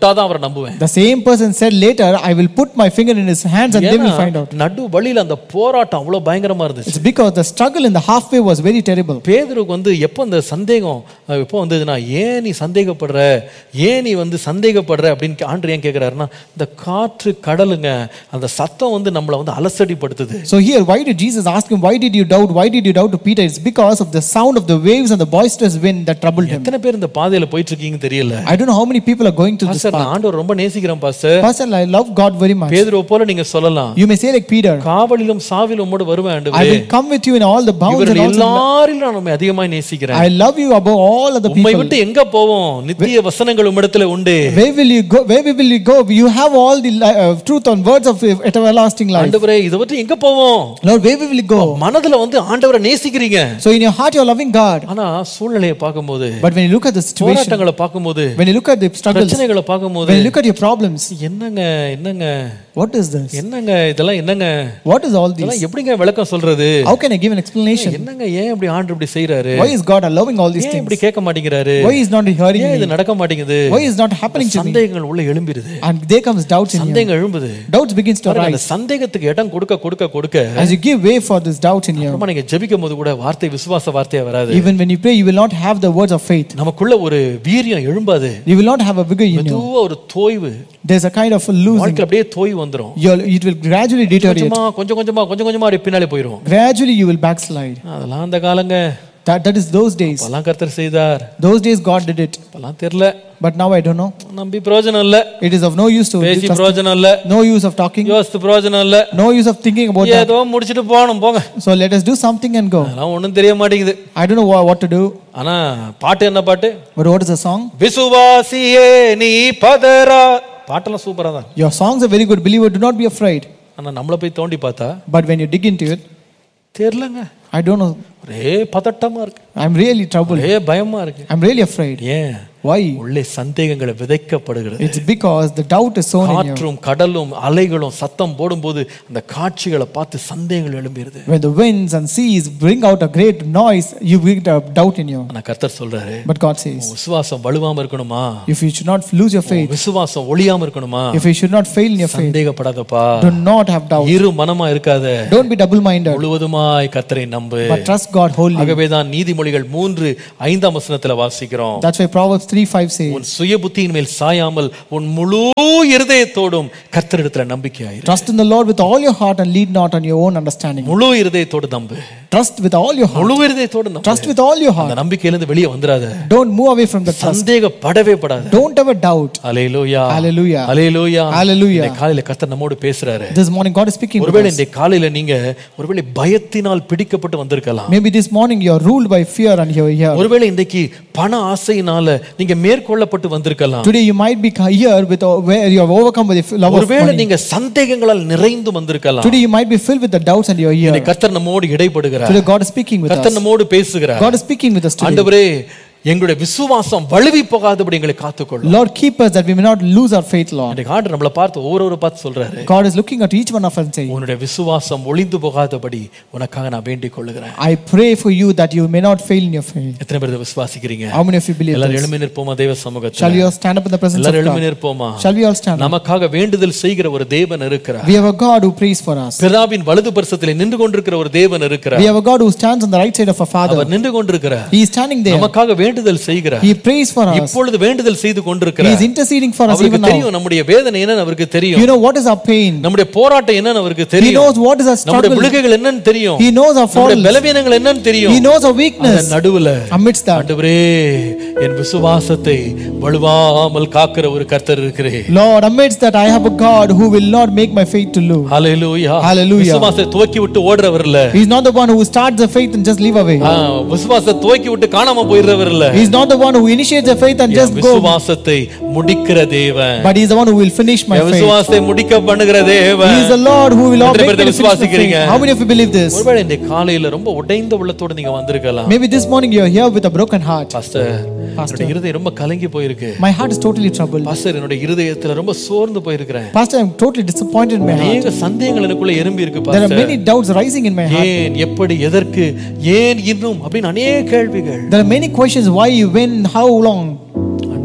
நான் நம்புவேன் The same person said later, I will put my finger in his hands and they will find out. ஏன்னா, நடு வழியில அந்த போராட்டம் அவ்வளவு பயங்கரமா இருந்துச்சு It's because the struggle in the halfway was very terrible. பேதுருக்கு வந்து எப்போ அந்த சந்தேகம் அஹ், எப்போ வந்ததுன்னா ஏன் நீ சந்தேகப்படுற ஏன் நீ வந்து சந்தேகப்படுற அப்படின்னு கே- ஆண்டவர் ஏன் கேட்குறாருன்னா இந்த காற்று கடலுங்க அந்த சத்தம் வந்து நம்மளை வந்து அலசடிப்படுத்துது So here, why did Jesus ask him, why did you doubt? Why did you doubt to Peter? It's because of the sound of the waves and the boisterous wind that troubled him. எத்தனை பேர் இந்த பாதையில போயிட்டு இருக்கீங்கன்னு தெரியல I don't know how many people are going through this pastor path. நான் ஆண்டவர் ரொம்ப நேசிக்கிறேன் pastor Pastor, I love God very much. பேதுருவை போல நீங்க சொல்லலாம் You may say like Peter, காவலிலும் சாவிலும் உம்மோடு வருவேன் I ஆண்டவரே will come with you in all the bounds and இவர்கள் also எல்லாரிலும் நான் உண்மை அதிகமாய் நேசிக்கிறேன் I love you above all other உம்மை people. விட்டு எங்க போவோம் நித்திய வசனங்கள் உம்மிடத்துல உண்டு Where will you go? Where will you go? You have all the li- uh, truth and words of everlasting life. ஆண்டவரே இதை விட்டு எங்க போவோம் Lord, where will you go? மனதுல வந்து ஆண்டவரை நேசிக்கிறீங்க So in your heart, you're loving God. ஆனா சூழ்நிலையை பார்க்கும்போது But when you look at the situation, போராட்டங்களை பார்க்கும்போது when you look at the struggles, பிரச்சனைகளை பார்க்கும்போது when you look at your problems, என்னங்க என்னங்க what is this? என்னங்க இதெல்லாம் என்னங்க What is all this? இதெல்லாம் எப்படிங்க விளக்கம் சொல்றது How can I give an explanation? என்னங்க ஏன் இப்படி ஆண்டு இப்படி செய்யறாரு Why is God allowing all these ஏன் things? இப்படி கேட்க மாட்டேங்கிறாரு Why is not hearing ஏன் me? இது நடக்க மாட்டேங்குது Why is not happening to me? சந்தேகங்கள் உள்ள எழும்பிருது And there comes doubts in you. சந்தேகம் எழும்புது Doubts begins to பாருங்க, அந்த arise. சந்தேகத்துக்கு இடம் கொடுக்க கொடுக்க கொடுக்க As you give way for this doubt in you, அப்புறமா நீங்க ஜெபிக்கும் போது கூட வார்த்தை விசுவாச வார்த்தையா வராது even when you pray, you will not have the words of faith. நமக்குள்ள ஒரு வீரியம் எழும்பாது You will not have a vigor in you. மெதுவா ஒரு தோய்வு There's a kind of a losing. வாழ்க்கையில அப்படியே தோய்வு வந்துரும் You'll, it will gradually deteriorate. கொஞ்சமா கொஞ்சம் கொஞ்சமா கொஞ்சம் கொஞ்சமா அப்படியே பின்னாலே போயிரும் Gradually, you will backslide. அதெல்லாம் அந்த காலங்க That, that is those days. அப்பெல்லாம் கர்த்தர் செய்தார் Those days, God did it. அப்பெல்லாம் தெரியல But now I don't know. நம்பி பிரயோஜனம் இல்ல It is of no use to பேசி பிரயோஜனம் இல்ல no use of talking, யோசித்து பிரயோஜனம் இல்ல no use of thinking about that. ஏதோ முடிச்சிட்டு போகணும் போங்க So let us do something and go. அதெல்லாம் ஒண்ணும் தெரிய மாட்டேங்குது I don't know what, what to do. ஆனா பாட்டு என்ன பாட்டு But what is the song? விசுவாசியே நீ பதரா பாட்டெல்லாம் சூப்பரா தான் Your songs are very good. Believer, do not be afraid. ஆனா நம்மள போய் தோண்டி பார்த்தா But when you dig into it, தெரியலங்க I don't know. ஒரே பதட்டமா இருக்கு I'm really troubled. ஒரே பயமா இருக்கு I'm really afraid. ஏன் Why? உள்ளே சந்தேகங்களை விதைக்கப்படுகிறது It's because the doubt is sown in you. காற்றும் கடலும் அலைகளும் சத்தம் போடும்போது அந்த காட்சிகளை பார்த்து சந்தேகங்கள் எழும்பிடுது When the winds and seas bring out a great noise, you bring a doubt in you. ஆனா கர்த்தர் சொல்றாரு But God says, உன் விசுவாசம் வலுவாம இருக்கணுமா if you should not lose your உன் faith, விசுவாசம் ஒளியாம இருக்கணுமா if you should not fail in your faith, சந்தேகப்படாதப்பா do not have doubt. இரு மனமா இருக்காத Don't be double minded, முழுவதுமாய் கர்த்தரை நம்பு but trust God wholly. ஆகவேதான் நீதிமொழிகள் மூன்று ஐந்தாம் வசனத்துல வாசிக்கிறோம் That's why Proverbs 3 5 says, உன் சுய புத்தியின் மேல் சாயாமல் உன் முழு இருதயத்தோடும் கர்த்தரிடத்துல நம்பிக்கையாயிரு Trust in the Lord with all your heart and lead not on your own understanding. முழு இருதயத்தோடு நம்பு Trust with all your heart. முழு இருதயத்தோடு நம்பு Trust with all your heart. அந்த நம்பிக்கையிலிருந்து வெளியே வந்துடாத Don't move away from the trust. சந்தேகப்படவே படாத Don't ever doubt. அலையிலோயா Hallelujah. அலையிலோயா Hallelujah. காலையில கர்த்தர் நம்மோடு பேசுறாரு This morning, God is speaking with ஒருவேளை us. இந்த காலையில நீங்க ஒருவேளை பயத்தினால் பிடிக்கப்பட்டு வந்திருக்கலாம் Maybe this morning you are ruled by fear and you're here. ஒருவேளை இன்றைக்கு பண ஆசையினால நீங்க மேற்கொள்ளப்பட்டு வந்திருக்கலாம் Today you might be here with where you have overcome with the love of ஒருவேளை money. நீங்க சந்தேகங்களால் நிறைந்து வந்திருக்கலாம் Today you might be filled with the doubts and you're here. இன்னைக்கு கர்த்தர் நம்மோடு இடைப்படுகிறார் Today God is speaking with கர்த்தர் us. நம்மோடு பேசுகிறார் God is speaking with us today. ஆண்டவரே எங்களுடைய விசுவாசம் வலுவி போகாதபடி எங்களை காத்துக்கொள்ளும் Lord, keep us that we may not lose our faith, Lord. அன்றைக்கு ஆண்டு நம்மளை பார்த்து ஒவ்வொரு பார்த்து சொல்றாரு God is looking at each one of us and saying, உன்னுடைய விசுவாசம் ஒளிந்து போகாதபடி உனக்காக நான் வேண்டிக் கொள்ளுகிறேன் I pray for you that you may not fail in your faith. எத்தனை பேர் இதை விசுவாசிக்கிறீங்க How many of you believe எல்லாரும் this? எழுமி நிற்போமா தேவ Shall சமூகத்தில் we all stand up in the presence of எல்லாரும் எழுமி God? நிற்போமா Shall we all stand up? நமக்காக வேண்டுதல் செய்கிற ஒரு தேவன் இருக்கிறார் We have a God who prays for us. பிதாவின் வலது பரிசத்திலே நின்று கொண்டிருக்கிற ஒரு தேவன் We இருக்கிறார் have a God who stands on the right side of our Father. அவர் நின்று கொண்டிருக்கிறார் He is standing there. நமக்காக வேண்டுதல் செய்கிறார் He prays for us. இப்பொழுது வேண்டுதல் செய்து He கொண்டிருக்கிறார் is interceding for us அவருக்கு even now. தெரியும் நம்முடைய வேதனை என்னன்னு அவருக்கு தெரியும் You know what is our pain? நம்முடைய போராட்டம் என்னன்னு அவருக்கு He தெரியும் knows what is our நம்முடைய struggle. விழுகைகள் என்னன்னு தெரியும் He knows our நம்முடைய faults. பலவீனங்கள் என்னன்னு தெரியும் He knows our அதன் weakness. நடுவுல Amidst that, ஆண்டவரே என் விசுவாசத்தை வலுவாமல் காக்கிற ஒரு கர்த்தர் இருக்கிறேன் Lord, amidst that, I have a God who will not make my faith to lose. Hallelujah Hallelujah. விசுவாசத்தை துவக்கி விட்டு ஓடுறவர் இல்ல He's not the one who starts the faith and just leave away. ஆ, விசுவாசத்தை துவக்கி விட்டு காணாம போயிடுறவர் இல்ல He's not the one who initiates the faith and N just go. விசுவாசத்தை முடிக்கிற தேவன் But He's the one who will finish my N faith. விசுவாசத்தை முடிக்க பண்ணுகிற தேவன் He is the Lord who will எத்தனை make பேர் me இதை finish the faith. விசுவாசிக்கிறீங்க? How many of you believe this? ஒருவேளை இந்த காலையில ரொம்ப உடைந்த உள்ளத்தோடு நீங்க வந்திருக்கலாம் Maybe this morning you are here with a broken heart. Pastor என்னுடைய இருதயம் ரொம்ப கலங்கி போயிருக்கு My heart is totally troubled. Pastor என்னுடைய இருதயத்துல ரொம்ப சோர்ந்து போயிருக்கிறேன் Pastor, I'm totally disappointed in my heart. அநேக சந்தேகங்கள் எனக்குள்ள எறும்பி இருக்கு There are pastor many doubts rising in my heart. ஏன் எப்படி எதற்கு ஏன் இன்னும் அப்படின்னு அநேக கேள்விகள் There are many questions why, when, how long. ஆண்டவரே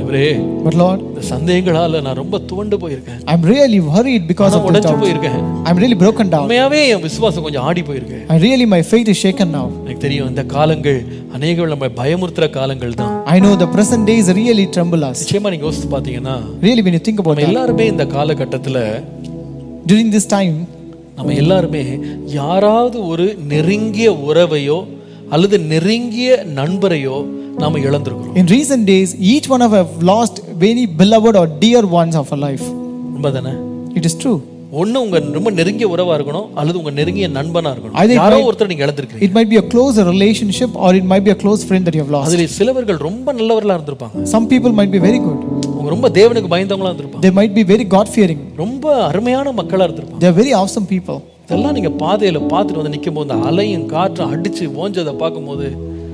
ஆண்டவரே But Lord, இந்த சந்தேகங்களால நான் ரொம்ப துவண்டு போயிருக்கேன் I'm really worried because நான் of this உடைஞ்சு doubt. போயிருக்கேன் I'm really broken down. உண்மையாவே என் விசுவாசம் கொஞ்சம் ஆடி போயிருக்கு And really my faith is shaken now. எனக்கு தெரியும் இந்த காலங்கள் அநேகம் நம்ம பயமுறுத்துற காலங்கள் தான் I know the present days really tremble us. நிச்சயமா நீங்க யோசிச்சு பாத்தீங்கன்னா Really, when you think about நம்ம it, எல்லாருமே இந்த காலகட்டத்துல during this time, நம்ம எல்லாருமே யாராவது ஒரு நெருங்கிய உறவையோ அல்லது நெருங்கிய நண்பரையோ நாம இழந்திருக்கிறோம் in recent days, each one of us have lost very beloved or dear ones of our life. உண்மைதானே It is true. ஒண்ணு உங்க ரொம்ப நெருங்கிய உறவா இருக்கணும் அல்லது உங்க நெருங்கிய நண்பனா I இருக்கணும் think யாரோ my- ஒருத்தர் நீங்க இழந்திருக்கீங்க It might be a closer relationship or it might be a close friend that you have lost. அதுல சிலவர்கள் ரொம்ப நல்லவர்களா இருந்திருப்பாங்க Some people might be very good. அவங்க ரொம்ப தேவனுக்கு பயந்தவங்களா இருந்திருப்பாங்க They might be very God fearing. ரொம்ப அருமையான மக்களா இருந்திருப்பாங்க They are very awesome people. இதெல்லாம் நீங்க பாதையில பார்த்துட்டு வந்து நிக்கும் போது அந்த அலையும் காற்றும் அடிச்சு ஓஞ்சதை பார்க்கும்போது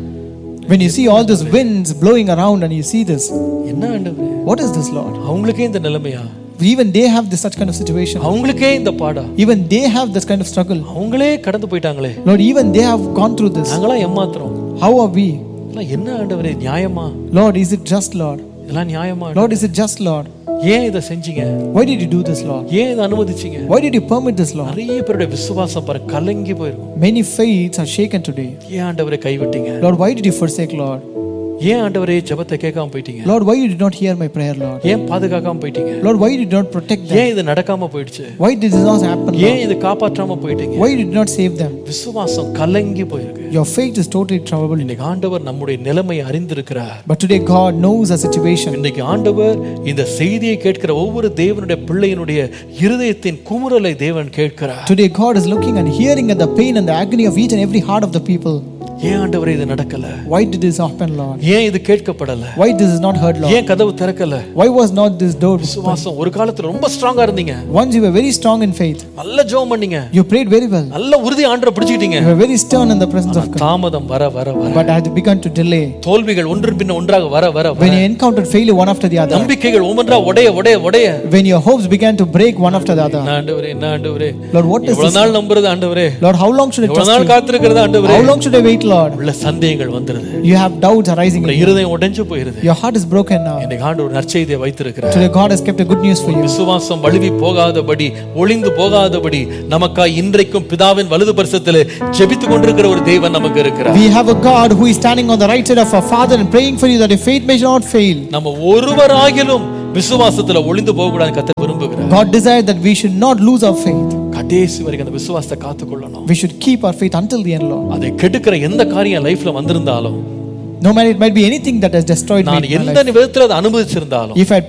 When you see all those winds blowing around and you see this, என்ன ஆண்டவரே what is this, Lord? அவங்களுக்கே இந்த நிலைமையா Even they have this such kind of situation. அவங்களுக்கே இந்த பாடா Even they have this kind of struggle. அவங்களே கடந்து போயிட்டாங்களே Lord, even they have gone through this. நாங்களாம் ஏமாத்துறோம் How are we? இதெல்லாம் என்ன ஆண்டவரே நியாயமா Lord, is it just, Lord? இதெல்லாம் நியாயமா Lord, is it just, Lord? ஏன் இதை செஞ்சீங்க Why did you do this, Lord? ஏன் இதை அனுமதிச்சீங்க Why did you permit this, Lord? நிறைய பேருடைய விசுவாசம் பாரு கலங்கி போயிருக்கும் Many faiths are shaken today. ஏன் ஆண்டவரை கைவிட்டீங்க Lord, why did you forsake, Lord? ஏன் ஆண்டவரே ஜெபத்தை கேட்காம போயிட்டீங்க Lord, why you did not hear my prayer, Lord? ஏன் பாதுகாக்காம போயிட்டீங்க Lord, why you did not protect them? ஏன் இது நடக்காம போயிடுச்சு Why did this not happen? Lord? ஏன் இது காப்பாற்றாம போயிட்டீங்க Why you did not save them? விசுவாசம் கலங்கி போயிருக்கு Your faith is totally troubled. இன்னைக்கு ஆண்டவர் நம்முடைய நிலைமை அறிந்திருக்கிறார் But today God knows our situation. இன்னைக்கு ஆண்டவர் இந்த செய்தியை கேட்கிற ஒவ்வொரு தேவனுடைய பிள்ளையினுடைய இருதயத்தின் குமுறலை தேவன் கேட்கிறார் Today God is looking and hearing at the pain and the agony of each and every heart of the people. ஏன் ஆண்டவரே இது நடக்கல Why did this happen, Lord? ஏன் இது கேட்கப்படல Why this is not heard, Lord? ஏன் கதவு திறக்கல Why was not this door? விசுவாசம் ஒரு காலத்துல ரொம்ப ஸ்ட்ராங்கா இருந்தீங்க Once you were very strong in faith, நல்ல ஜெபம் பண்ணீங்க you prayed very well. நல்ல உறுதி ஆண்டரை பிடிச்சிக்கிட்டீங்க You were very stern in the presence of God. தாமதம் வர வர வர But as you begun to delay, தோல்விகள் ஒன்றின் பின்ன ஒன்றாக வர வர வர when you encountered failure one after the other, நம்பிக்கைகள் ஒவ்வொன்றா உடைய உடைய உடைய when your hopes began to break one after the other, என்ன ஆண்டவரே என்ன ஆண்டவரே Lord, what is எவ்வளவு this? நாள் நம்புறது ஆண்டவரே Lord, how long should I எவ்வளவு trust நாள் you? காத்திருக்கிறது ஆண்டவரே How long should I wait, Lord? உள்ள சந்தேகங்கள் வந்துருது You have doubts arising in உங்களுடைய you. இருதயம் உடைஞ்சு போயிருது Your heart is broken now. இன்னைக்கு ஆண்டவர் நற்செய்தியை வைத்திருக்கிறார் Today God has kept a good news for you. விசுவாசம் வழுவி போகாதபடி ஒளிந்து போகாதபடி நமக்காய் இன்றைக்கும் பிதாவின் வலது பரிசத்தில் ஜெபித்துக் கொண்டிருக்கிற ஒரு தேவன் நமக்கு இருக்கிறார் We have a God who is standing on the right side of our Father and praying for you that your faith may not fail. நம்ம ஒருவராகிலும் விசுவாசத்துல ஒளிந்து போக கூடாது கத்த விரும்புகிறார் God desired that we should not lose our faith. கடைசி வரைக்கும் அந்த விசுவாசத்தை காத்துக்கொள்ளணும் We should keep our faith until the end, Lord. அதை கெடுக்கிற எந்த காரியம் லைஃப்ல வந்திருந்தாலும் No matter it might be anything that has destroyed me. நான் in my எந்த life. விதத்துல அதை அனுபவிச்சிருந்தாலும் If I had